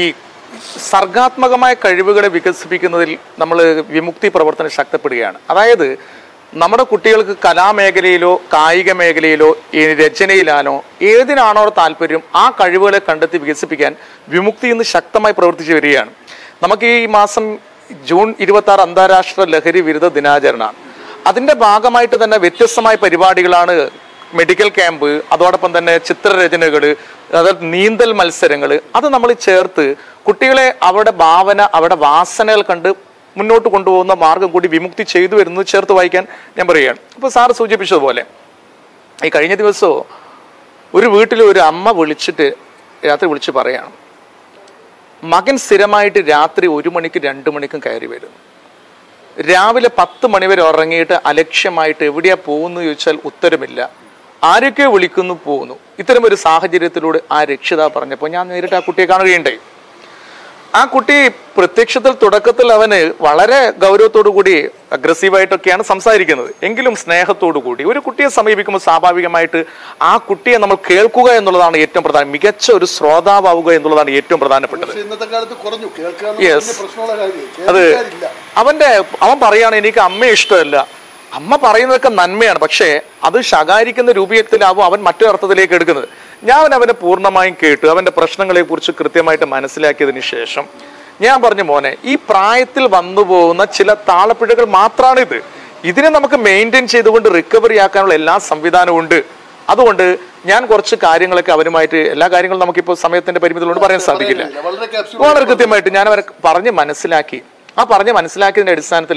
സർഗാത്മകമായ കഴിവുകളെ വികസിപ്പിക്കുന്നതിൽ നമ്മൾ വിമുക്തി പ്രവർത്തനം ശക്തപ്പെടുകയാണ് അതായത് നമ്മുടെ കുട്ടികൾക്ക് കലാമേഖലയിലോ കായിക മേഖലയിലോ ഈ രചനയിലാണോ ഏതിനാണോ താല്പര്യം ആ കഴിവുകളെ കണ്ടെത്തി വികസിപ്പിക്കാൻ വിമുക്തി ഇന്ന് ശക്തമായി പ്രവർത്തിച്ചു വരികയാണ് നമുക്ക് ഈ മാസം ജൂൺ ഇരുപത്തി ആറ് അന്താരാഷ്ട്ര ലഹരി വിരുദ്ധ ദിനാചരണമാണ് അതിന്റെ ഭാഗമായിട്ട് തന്നെ വ്യത്യസ്തമായ പരിപാടികളാണ് മെഡിക്കൽ ക്യാമ്പ് അതോടൊപ്പം തന്നെ ചിത്രരചനകൾ അതായത് നീന്തൽ മത്സരങ്ങൾ അത് നമ്മൾ ചേർത്ത് കുട്ടികളെ അവരുടെ ഭാവന അവരുടെ വാസനകൾ കണ്ട് മുന്നോട്ട് കൊണ്ടുപോകുന്ന മാർഗം കൂടി വിമുക്തി ചെയ്തു വരുന്നത് ചേർത്ത് വായിക്കാൻ ഞാൻ പറയുകയാണ് ഇപ്പോൾ സാറ് സൂചിപ്പിച്ചതുപോലെ ഈ കഴിഞ്ഞ ദിവസവും ഒരു വീട്ടിൽ ഒരു അമ്മ വിളിച്ചിട്ട് രാത്രി വിളിച്ച് പറയാണ് മകൻ സ്ഥിരമായിട്ട് രാത്രി ഒരു മണിക്ക് രണ്ട് മണിക്കും കയറി വരുന്നു രാവിലെ പത്ത് മണിവരെ ഉറങ്ങിയിട്ട് അലക്ഷ്യമായിട്ട് എവിടെയാ പോകുന്നു ചോദിച്ചാൽ ഉത്തരമില്ല ആരൊക്കെ വിളിക്കുന്നു പോകുന്നു ഇത്തരം ഒരു സാഹചര്യത്തിലൂടെ ആ രക്ഷിതാവ് പറഞ്ഞപ്പോൾ ഞാൻ നേരിട്ട് ആ കുട്ടിയെ കാണുകയുണ്ടായി ആ കുട്ടി പ്രത്യക്ഷത്തിൽ തുടക്കത്തിൽ അവന് വളരെ ഗൗരവത്തോടു കൂടി അഗ്രസീവായിട്ടൊക്കെയാണ് സംസാരിക്കുന്നത് എങ്കിലും സ്നേഹത്തോടു കൂടി ഒരു കുട്ടിയെ സമീപിക്കുമ്പോൾ സ്വാഭാവികമായിട്ട് ആ കുട്ടിയെ നമ്മൾ കേൾക്കുക എന്നുള്ളതാണ് ഏറ്റവും പ്രധാനം മികച്ച ഒരു ശ്രോതാവുക എന്നുള്ളതാണ് ഏറ്റവും പ്രധാനപ്പെട്ടത് പക്ഷെ ഇന്നത്തെ കാലത്ത് കുറഞ്ഞു കേൾക്കുക Yes. പ്രശ്നമുള്ള കാര്യം അത് കേൾക്കാനില്ല അവന്റെ അവൻ പറയാണ് എനിക്ക് അമ്മയെ ഇഷ്ടമല്ല അമ്മ പറയുന്നതൊക്കെ നന്മയാണ് പക്ഷേ അത് ശകാരിക്കുന്ന രൂപത്തിലാവും അവൻ മറ്റൊരു അർത്ഥത്തിലേക്ക് എടുക്കുന്നത് ഞാൻ അവനെ പൂർണ്ണമായും കേട്ടു അവന്റെ പ്രശ്നങ്ങളെ കുറിച്ച് കൃത്യമായിട്ട് മനസ്സിലാക്കിയതിന് ശേഷം ഞാൻ പറഞ്ഞു മോനെ ഈ പ്രായത്തിൽ വന്നു പോകുന്ന ചില താളപ്പിഴകൾ മാത്രമാണ് ഇത് ഇതിനെ നമുക്ക് മെയിൻറ്റെയിൻ ചെയ്തുകൊണ്ട് റിക്കവറി ആക്കാനുള്ള എല്ലാ സംവിധാനവും ഉണ്ട് അതുകൊണ്ട് ഞാൻ കുറച്ച് കാര്യങ്ങളൊക്കെ അവരുമായിട്ട് എല്ലാ കാര്യങ്ങളും നമുക്കിപ്പോൾ സമയത്തിന്റെ പരിമിതികളോട് പറയാൻ സാധിക്കില്ല വളരെ capsule വളരെ കൃത്യമായിട്ട് ഞാൻ അവരെ പറഞ്ഞ് മനസ്സിലാക്കി ആ പറഞ്ഞ് മനസ്സിലാക്കിയതിന്റെ അടിസ്ഥാനത്തിൽ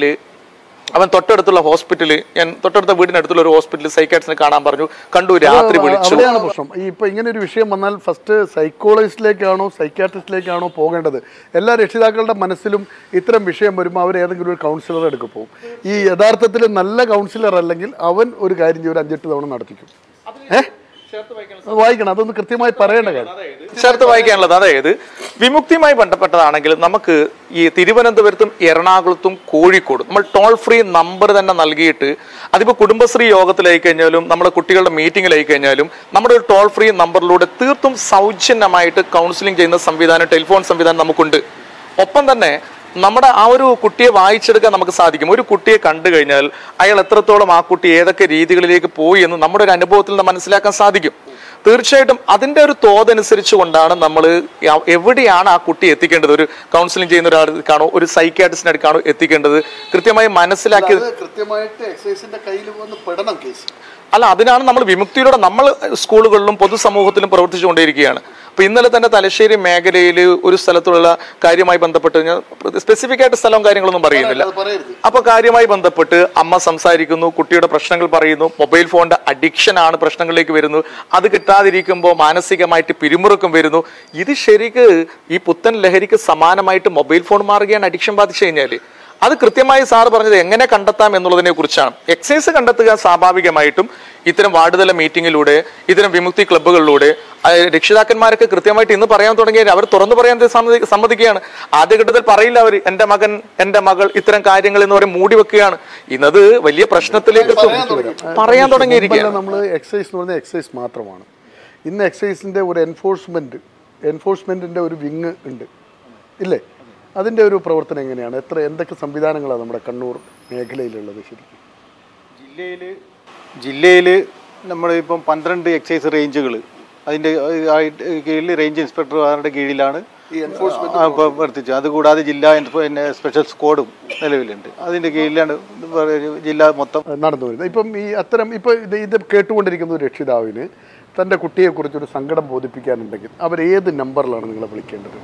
അവൻ തൊട്ടടുത്തുള്ള ഹോസ്പിറ്റലിൽ ഞാൻ തൊട്ടടുത്ത വീടിനടുത്തുള്ള ഒരു ഹോസ്പിറ്റലിൽ സൈക്കാട്രിസ്റ്റിനെ കാണാൻ പറഞ്ഞു കണ്ടു രാത്രി വിളിച്ചു അവിടെയാണ് പ്രശ്നം ഈ ഇപ്പൊ ഇങ്ങനെ ഒരു വിഷയം വന്നാൽ ഫസ്റ്റ് സൈക്കോളജിസ്റ്റിലേക്കാണോ സൈക്കാട്രിസ്റ്റിലേക്കാണോ പോകേണ്ടത് എല്ലാ രക്ഷിതാക്കളുടെ മനസ്സിലും ഇത്തരം വിഷയം വരുമ്പോൾ അവർ ഏതെങ്കിലും ഒരു കൗൺസിലർ എടുക്കും പോകും ഈ യഥാർത്ഥത്തിൽ നല്ല കൗൺസിലർ അല്ലെങ്കിൽ അവൻ ഒരു കാര്യം ചെയ്യും ഒരു അഞ്ചെട്ട് തവണ നടത്തിക്കും ഏഹ് അത് വായിക്കണം അതൊന്ന് കൃത്യമായി പറയേണ്ട കാര്യം ചേർത്ത് വായിക്കാനുള്ളത് അതായത് വിമുക്തിയുമായി ബന്ധപ്പെട്ടതാണെങ്കിൽ നമുക്ക് ഈ തിരുവനന്തപുരത്തും എറണാകുളത്തും കോഴിക്കോടും നമ്മൾ ടോൾ ഫ്രീ നമ്പർ തന്നെ നൽകിയിട്ട് അതിപ്പോൾ കുടുംബശ്രീ യോഗത്തിലായി കഴിഞ്ഞാലും നമ്മുടെ കുട്ടികളുടെ മീറ്റിങ്ങിലായി കഴിഞ്ഞാലും നമ്മുടെ ഒരു ടോൾ ഫ്രീ നമ്പറിലൂടെ തീർത്തും സൗജന്യമായിട്ട് കൗൺസിലിംഗ് ചെയ്യുന്ന സംവിധാനം ടെലിഫോൺ സംവിധാനം നമുക്കുണ്ട് ഒപ്പം തന്നെ നമ്മുടെ ആ ഒരു കുട്ടിയെ വായിച്ചെടുക്കാൻ നമുക്ക് സാധിക്കും ഒരു കുട്ടിയെ കണ്ടു കഴിഞ്ഞാൽ അയാൾ എത്രത്തോളം ആ കുട്ടി ഏതൊക്കെ രീതികളിലേക്ക് പോയി എന്ന് നമ്മുടെ ഒരു അനുഭവത്തിൽ നിന്ന് മനസ്സിലാക്കാൻ സാധിക്കും തീർച്ചയായിട്ടും അതിന്റെ ഒരു തോതനുസരിച്ച് കൊണ്ടാണ് നമ്മൾ എവിടെയാണ് ആ കുട്ടി എത്തിക്കേണ്ടത് ഒരു കൗൺസിലിംഗ് ചെയ്യുന്ന ഒരാൾക്കാണോ ഒരു സൈക്കാട്രിസ്റ്റിന്റെ അടുക്കാണോ എത്തിക്കേണ്ടത് കൃത്യമായി മനസ്സിലാക്കി കൃത്യമായിട്ട് എക്സൈസിന്റെ കയ്യിൽ വന്ന് പെടണം കേസ് അല്ല അതിനാണ് നമ്മൾ വിമുക്തിയിലൂടെ നമ്മൾ സ്കൂളുകളിലും പൊതുസമൂഹത്തിലും പ്രവർത്തിച്ചുകൊണ്ടിരിക്കുകയാണ് അപ്പൊ ഇന്നലെ തന്നെ തലശ്ശേരി മേഖലയിൽ ഒരു സ്ഥലത്തുള്ള കാര്യമായി ബന്ധപ്പെട്ട് ഞാൻ സ്പെസിഫിക് ആയിട്ട് സ്ഥലവും കാര്യങ്ങളൊന്നും പറയുന്നില്ല അത് പറയരുത് അപ്പൊ കാര്യമായി ബന്ധപ്പെട്ട് അമ്മ സംസാരിക്കുന്നു കുട്ടിയുടെ പ്രശ്നങ്ങൾ പറയുന്നു മൊബൈൽ ഫോണിന്റെ അഡിക്ഷൻ ആണ് പ്രശ്നങ്ങളിലേക്ക് വരുന്നു അത് കിട്ടാതിരിക്കുമ്പോൾ മാനസികമായിട്ട് പിരിമുറുക്കം വരുന്നു ഇത് ശരിക്ക് ഈ പുത്തൻ ലഹരിക്ക് സമാനമായിട്ട് മൊബൈൽ ഫോൺ മാറുകയാണ് അഡിക്ഷൻ ബാധിച്ചു കഴിഞ്ഞാല് അത് കൃത്യമായി സാറ് പറഞ്ഞത് എങ്ങനെ കണ്ടെത്താം എന്നുള്ളതിനെ കുറിച്ചാണ് എക്സൈസ് കണ്ടെത്തുക സ്വാഭാവികമായിട്ടും ഇത്തരം വാർഡുതല മീറ്റിങ്ങിലൂടെ ഇത്തരം വിമുക്തി ക്ലബ്ബുകളിലൂടെ ആ, രക്ഷിതാക്കന്മാരൊക്കെ കൃത്യമായിട്ട് ഇന്ന് പറയാൻ തുടങ്ങിയാൽ അവർ തുറന്നു പറയാൻ സമ്മതി- സമ്മതിക്കുകയാണ് ആദ്യഘട്ടത്തിൽ പറയില്ല അവർ എന്റെ മകൻ എന്റെ മകൾ ഇത്തരം കാര്യങ്ങൾ എന്ന് പറയും മൂടി വെക്കുകയാണ് ഇന്നത് വലിയ പ്രശ്നത്തിലേക്ക് എത്തും പറയാൻ തുടങ്ങിയിരിക്കുകയാണ് നമ്മൾ എക്സൈസ് എന്ന് പറഞ്ഞാൽ എക്സൈസ് മാത്രമാണ് ഇന്ന് എക്സൈസിന്റെ ഒരു എൻഫോഴ്സ്മെന്റ് എൻഫോഴ്സ്മെന്റിന്റെ ഒരു വിങ് ഉണ്ട് ഇല്ലേ അതിന്റെ ഒരു പ്രവർത്തനം എങ്ങനെയാണ് എത്ര എന്തൊക്കെ സംവിധാനങ്ങളാണ് നമ്മുടെ കണ്ണൂർ മേഖലയിലുള്ളത് ശരിക്കും ജില്ലയിൽ ജില്ലയിൽ നമ്മളിപ്പം പന്ത്രണ്ട് എക്സൈസ് റേഞ്ചുകൾ അതിൻ്റെ കീഴിൽ റേഞ്ച് ഇൻസ്പെക്ടർമാരുടെ കീഴിലാണ് ആ, ഇപ്പം വർത്തിച്ചു അതുകൂടാതെ ജില്ലാ എൻഫോ- പിന്നെ സ്പെഷ്യൽ സ്ക്വാഡും നിലവിലുണ്ട് അതിൻ്റെ കീഴിലാണ് ഇത് പറയ- ജില്ല മൊത്തം അഹ് നടന്നു വരുന്നത് ഇപ്പം ഈ അത്തരം ഇപ്പോൾ ഇത് ഇത് കേട്ടുകൊണ്ടിരിക്കുന്ന ഒരു രക്ഷിതാവിന് തൻ്റെ കുട്ടിയെക്കുറിച്ചൊരു സങ്കടം ബോധിപ്പിക്കാനുണ്ടെങ്കിൽ അവർ ഏത് നമ്പറിലാണ് നിങ്ങളെ വിളിക്കേണ്ടത്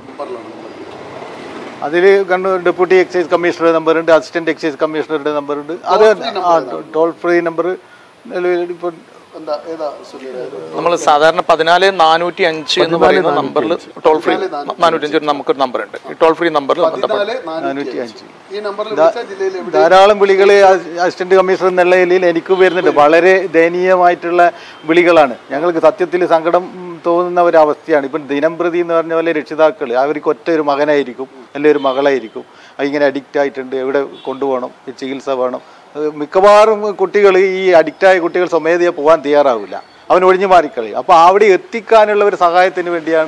അതിൽ കണ്ണൂർ ഡെപ്യൂട്ടി എക്സൈസ് കമ്മീഷണറുടെ നമ്പറുണ്ട് അസിസ്റ്റന്റ് എക്സൈസ് കമ്മീഷണറുടെ നമ്പറുണ്ട് അത് ടോൾ ഫ്രീ നമ്പർ നിലവിൽ ഇപ്പോൾ എന്താ ഏതാ സുധീര നമ്മൾ സാധാരണ പതിനാല് നാനൂറ്റി അഞ്ച് എന്ന് പറയുന്ന നമ്പറിൽ ടോൾ ഫ്രീ നാനൂറ്റി അഞ്ച് നമുക്കൊരു നമ്പർ ഉണ്ട് ഈ ടോൾ ഫ്രീ നമ്പറിൽ ബന്ധപ്പെട്ട് നാനൂറ്റി അഞ്ച് ഈ നമ്പറിൽ വിളിച്ചാൽ ജില്ലയിൽ എവിടെ ധാരാളം വിളികൾ അസിസ്റ്റന്റ് കമ്മീഷണർ എന്നുള്ള നിലയിൽ എനിക്ക് വരുന്നുണ്ട് വളരെ ദയനീയമായിട്ടുള്ള വിളികളാണ് ഞങ്ങൾക്ക് സത്യത്തിൽ സങ്കടം ഉം, തോന്നുന്ന ഒരു അവസ്ഥയാണ് ഇപ്പം ദിനം പ്രതി എന്ന് പറഞ്ഞ പോലെ രക്ഷിതാക്കൾ അവർക്ക് ഒറ്റ ഒരു മകനായിരിക്കും അല്ലെങ്കിൽ ഒരു മകളായിരിക്കും അത് ഇങ്ങനെ അഡിക്റ്റ് ആയിട്ടുണ്ട് എവിടെ കൊണ്ടുപോകണം ഈ ചികിത്സ വേണം അത് മിക്കവാറും കുട്ടികൾ ഈ അഡിക്റ്റായ കുട്ടികൾ സ്വമേധയാ പോകാൻ തയ്യാറാവില്ല അവൻ ഒഴിഞ്ഞു മാറിക്കളയും അപ്പോൾ അവിടെ എത്തിക്കാനുള്ള ഒരു സഹായത്തിന് വേണ്ടിയാണ്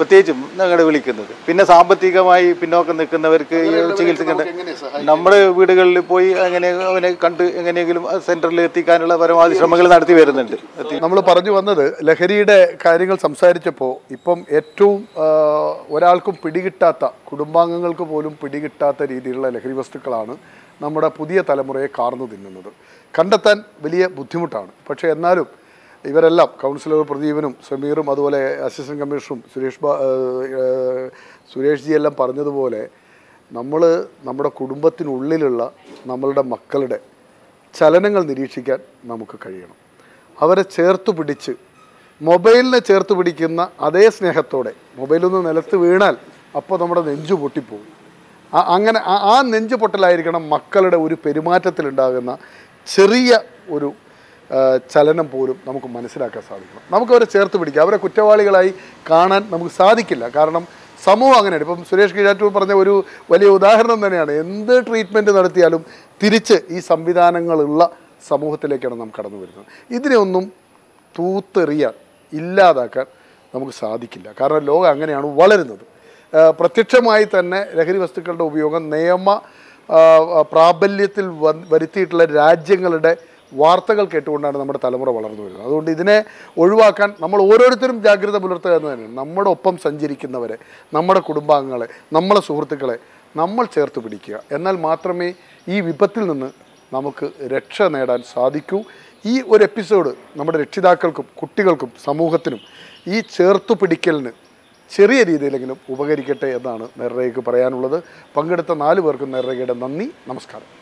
പ്രത്യേകിച്ചും ഞങ്ങൾ വിളിക്കുന്നത് പിന്നെ സാമ്പത്തികമായി പിന്നോക്കം നിൽക്കുന്നവർക്ക് ഈ ചികിത്സിക്കേണ്ട നമ്മുടെ വീടുകളിൽ പോയി അങ്ങനെ അവനെ കണ്ട് എങ്ങനെയെങ്കിലും സെന്ററിൽ എത്തിക്കാനുള്ള പരമാവധി ശ്രമങ്ങൾ നടത്തി വരുന്നുണ്ട് എത്തി- നമ്മൾ പറഞ്ഞു വന്നത് ലഹരിയുടെ കാര്യങ്ങൾ സംസാരിച്ചപ്പോൾ ഇപ്പം ഏറ്റവും ആ, ഒരാൾക്കും പിടികിട്ടാത്ത കുടുംബാംഗങ്ങൾക്ക് പോലും പിടികിട്ടാത്ത രീതിയിലുള്ള ലഹരി വസ്തുക്കളാണ് നമ്മുടെ പുതിയ തലമുറയെ കാർന്നു തിന്നുന്നത് കണ്ടെത്താൻ വലിയ ബുദ്ധിമുട്ടാണ് പക്ഷേ എന്നാലും ഇവരെല്ലാം കൗൺസിലർ പ്രദീപനും സമീറും അതുപോലെ അസിസ്റ്റന്റ് കമ്മീഷണറും സുരേഷ് ബാ ആ, സുരേഷ് ജി എല്ലാം പറഞ്ഞതുപോലെ നമ്മൾ നമ്മുടെ കുടുംബത്തിനുള്ളിലുള്ള നമ്മളുടെ മക്കളുടെ ചലനങ്ങൾ നിരീക്ഷിക്കാൻ നമുക്ക് കഴിയണം അവരെ ചേർത്ത് പിടിച്ച് മൊബൈലിനെ ചേർത്ത് പിടിക്കുന്ന അതേ സ്നേഹത്തോടെ മൊബൈലൊന്ന് നിലത്ത് വീണാൽ അപ്പോൾ നമ്മുടെ നെഞ്ചു പൊട്ടിപ്പോകും ആ- അങ്ങനെ ആ- ആ നെഞ്ചു പൊട്ടലായിരിക്കണം മക്കളുടെ ഒരു പെരുമാറ്റത്തിലുണ്ടാകുന്ന ചെറിയ ഒരു ആ, ചലനം പോലും നമുക്ക് മനസ്സിലാക്കാൻ സാധിക്കണം നമുക്ക് അവരെ ചേർത്ത് പിടിക്കാം അവരെ കുറ്റവാളികളായി കാണാൻ നമുക്ക് സാധിക്കില്ല കാരണം സമൂഹം അങ്ങനെയാണ് ഇപ്പം സുരേഷ് കീഴാറ്റൂർ പറഞ്ഞ ഒരു വലിയ ഉദാഹരണം തന്നെയാണ് എന്ത് ട്രീറ്റ്മെൻറ്റ് നടത്തിയാലും തിരിച്ച് ഈ സംവിധാനങ്ങളുള്ള സമൂഹത്തിലേക്കാണ് നാം കടന്നു വരുന്നത് ഇതിനെ ഒന്നും തൂത്തെറിയാൻ ഇല്ലാതാക്കാൻ നമുക്ക് സാധിക്കില്ല കാരണം ലോകം അങ്ങനെയാണ് വളരുന്നത് ആ, പ്രത്യക്ഷമായി തന്നെ ലഹരി വസ്തുക്കളുടെ ഉപയോഗം നിയമ ആ, ആ, പ്രാബല്യത്തിൽ വ- വരുത്തിയിട്ടുള്ള രാജ്യങ്ങളുടെ വാർത്തകൾ കേട്ടുകൊണ്ടാണ് നമ്മുടെ തലമുറ വളർന്നു വരുന്നത് അതുകൊണ്ട് ഇതിനെ ഒഴിവാക്കാൻ നമ്മൾ ഓരോരുത്തരും ജാഗ്രത പുലർത്തുക എന്ന് തന്നെയാണ് നമ്മുടെ ഒപ്പം സഞ്ചരിക്കുന്നവരെ നമ്മുടെ കുടുംബാംഗങ്ങളെ നമ്മളെ സുഹൃത്തുക്കളെ നമ്മൾ ചേർത്ത് പിടിക്കുക എന്നാൽ മാത്രമേ ഈ വിപത്തിൽ നിന്ന് നമുക്ക് രക്ഷ നേടാൻ സാധിക്കൂ ഈ ഒരു എപ്പിസോഡ് നമ്മുടെ രക്ഷിതാക്കൾക്കും കുട്ടികൾക്കും സമൂഹത്തിനും ഈ ചേർത്തു പിടിക്കലിന് ചെറിയ രീതിയിലെങ്കിലും ഉപകരിക്കട്ടെ എന്നാണ് നെർറയ്ക്ക് പറയാനുള്ളത് പങ്കെടുത്ത നാല് പേർക്കും നെർറയ്ക്കയുടെ നന്ദി നമസ്കാരം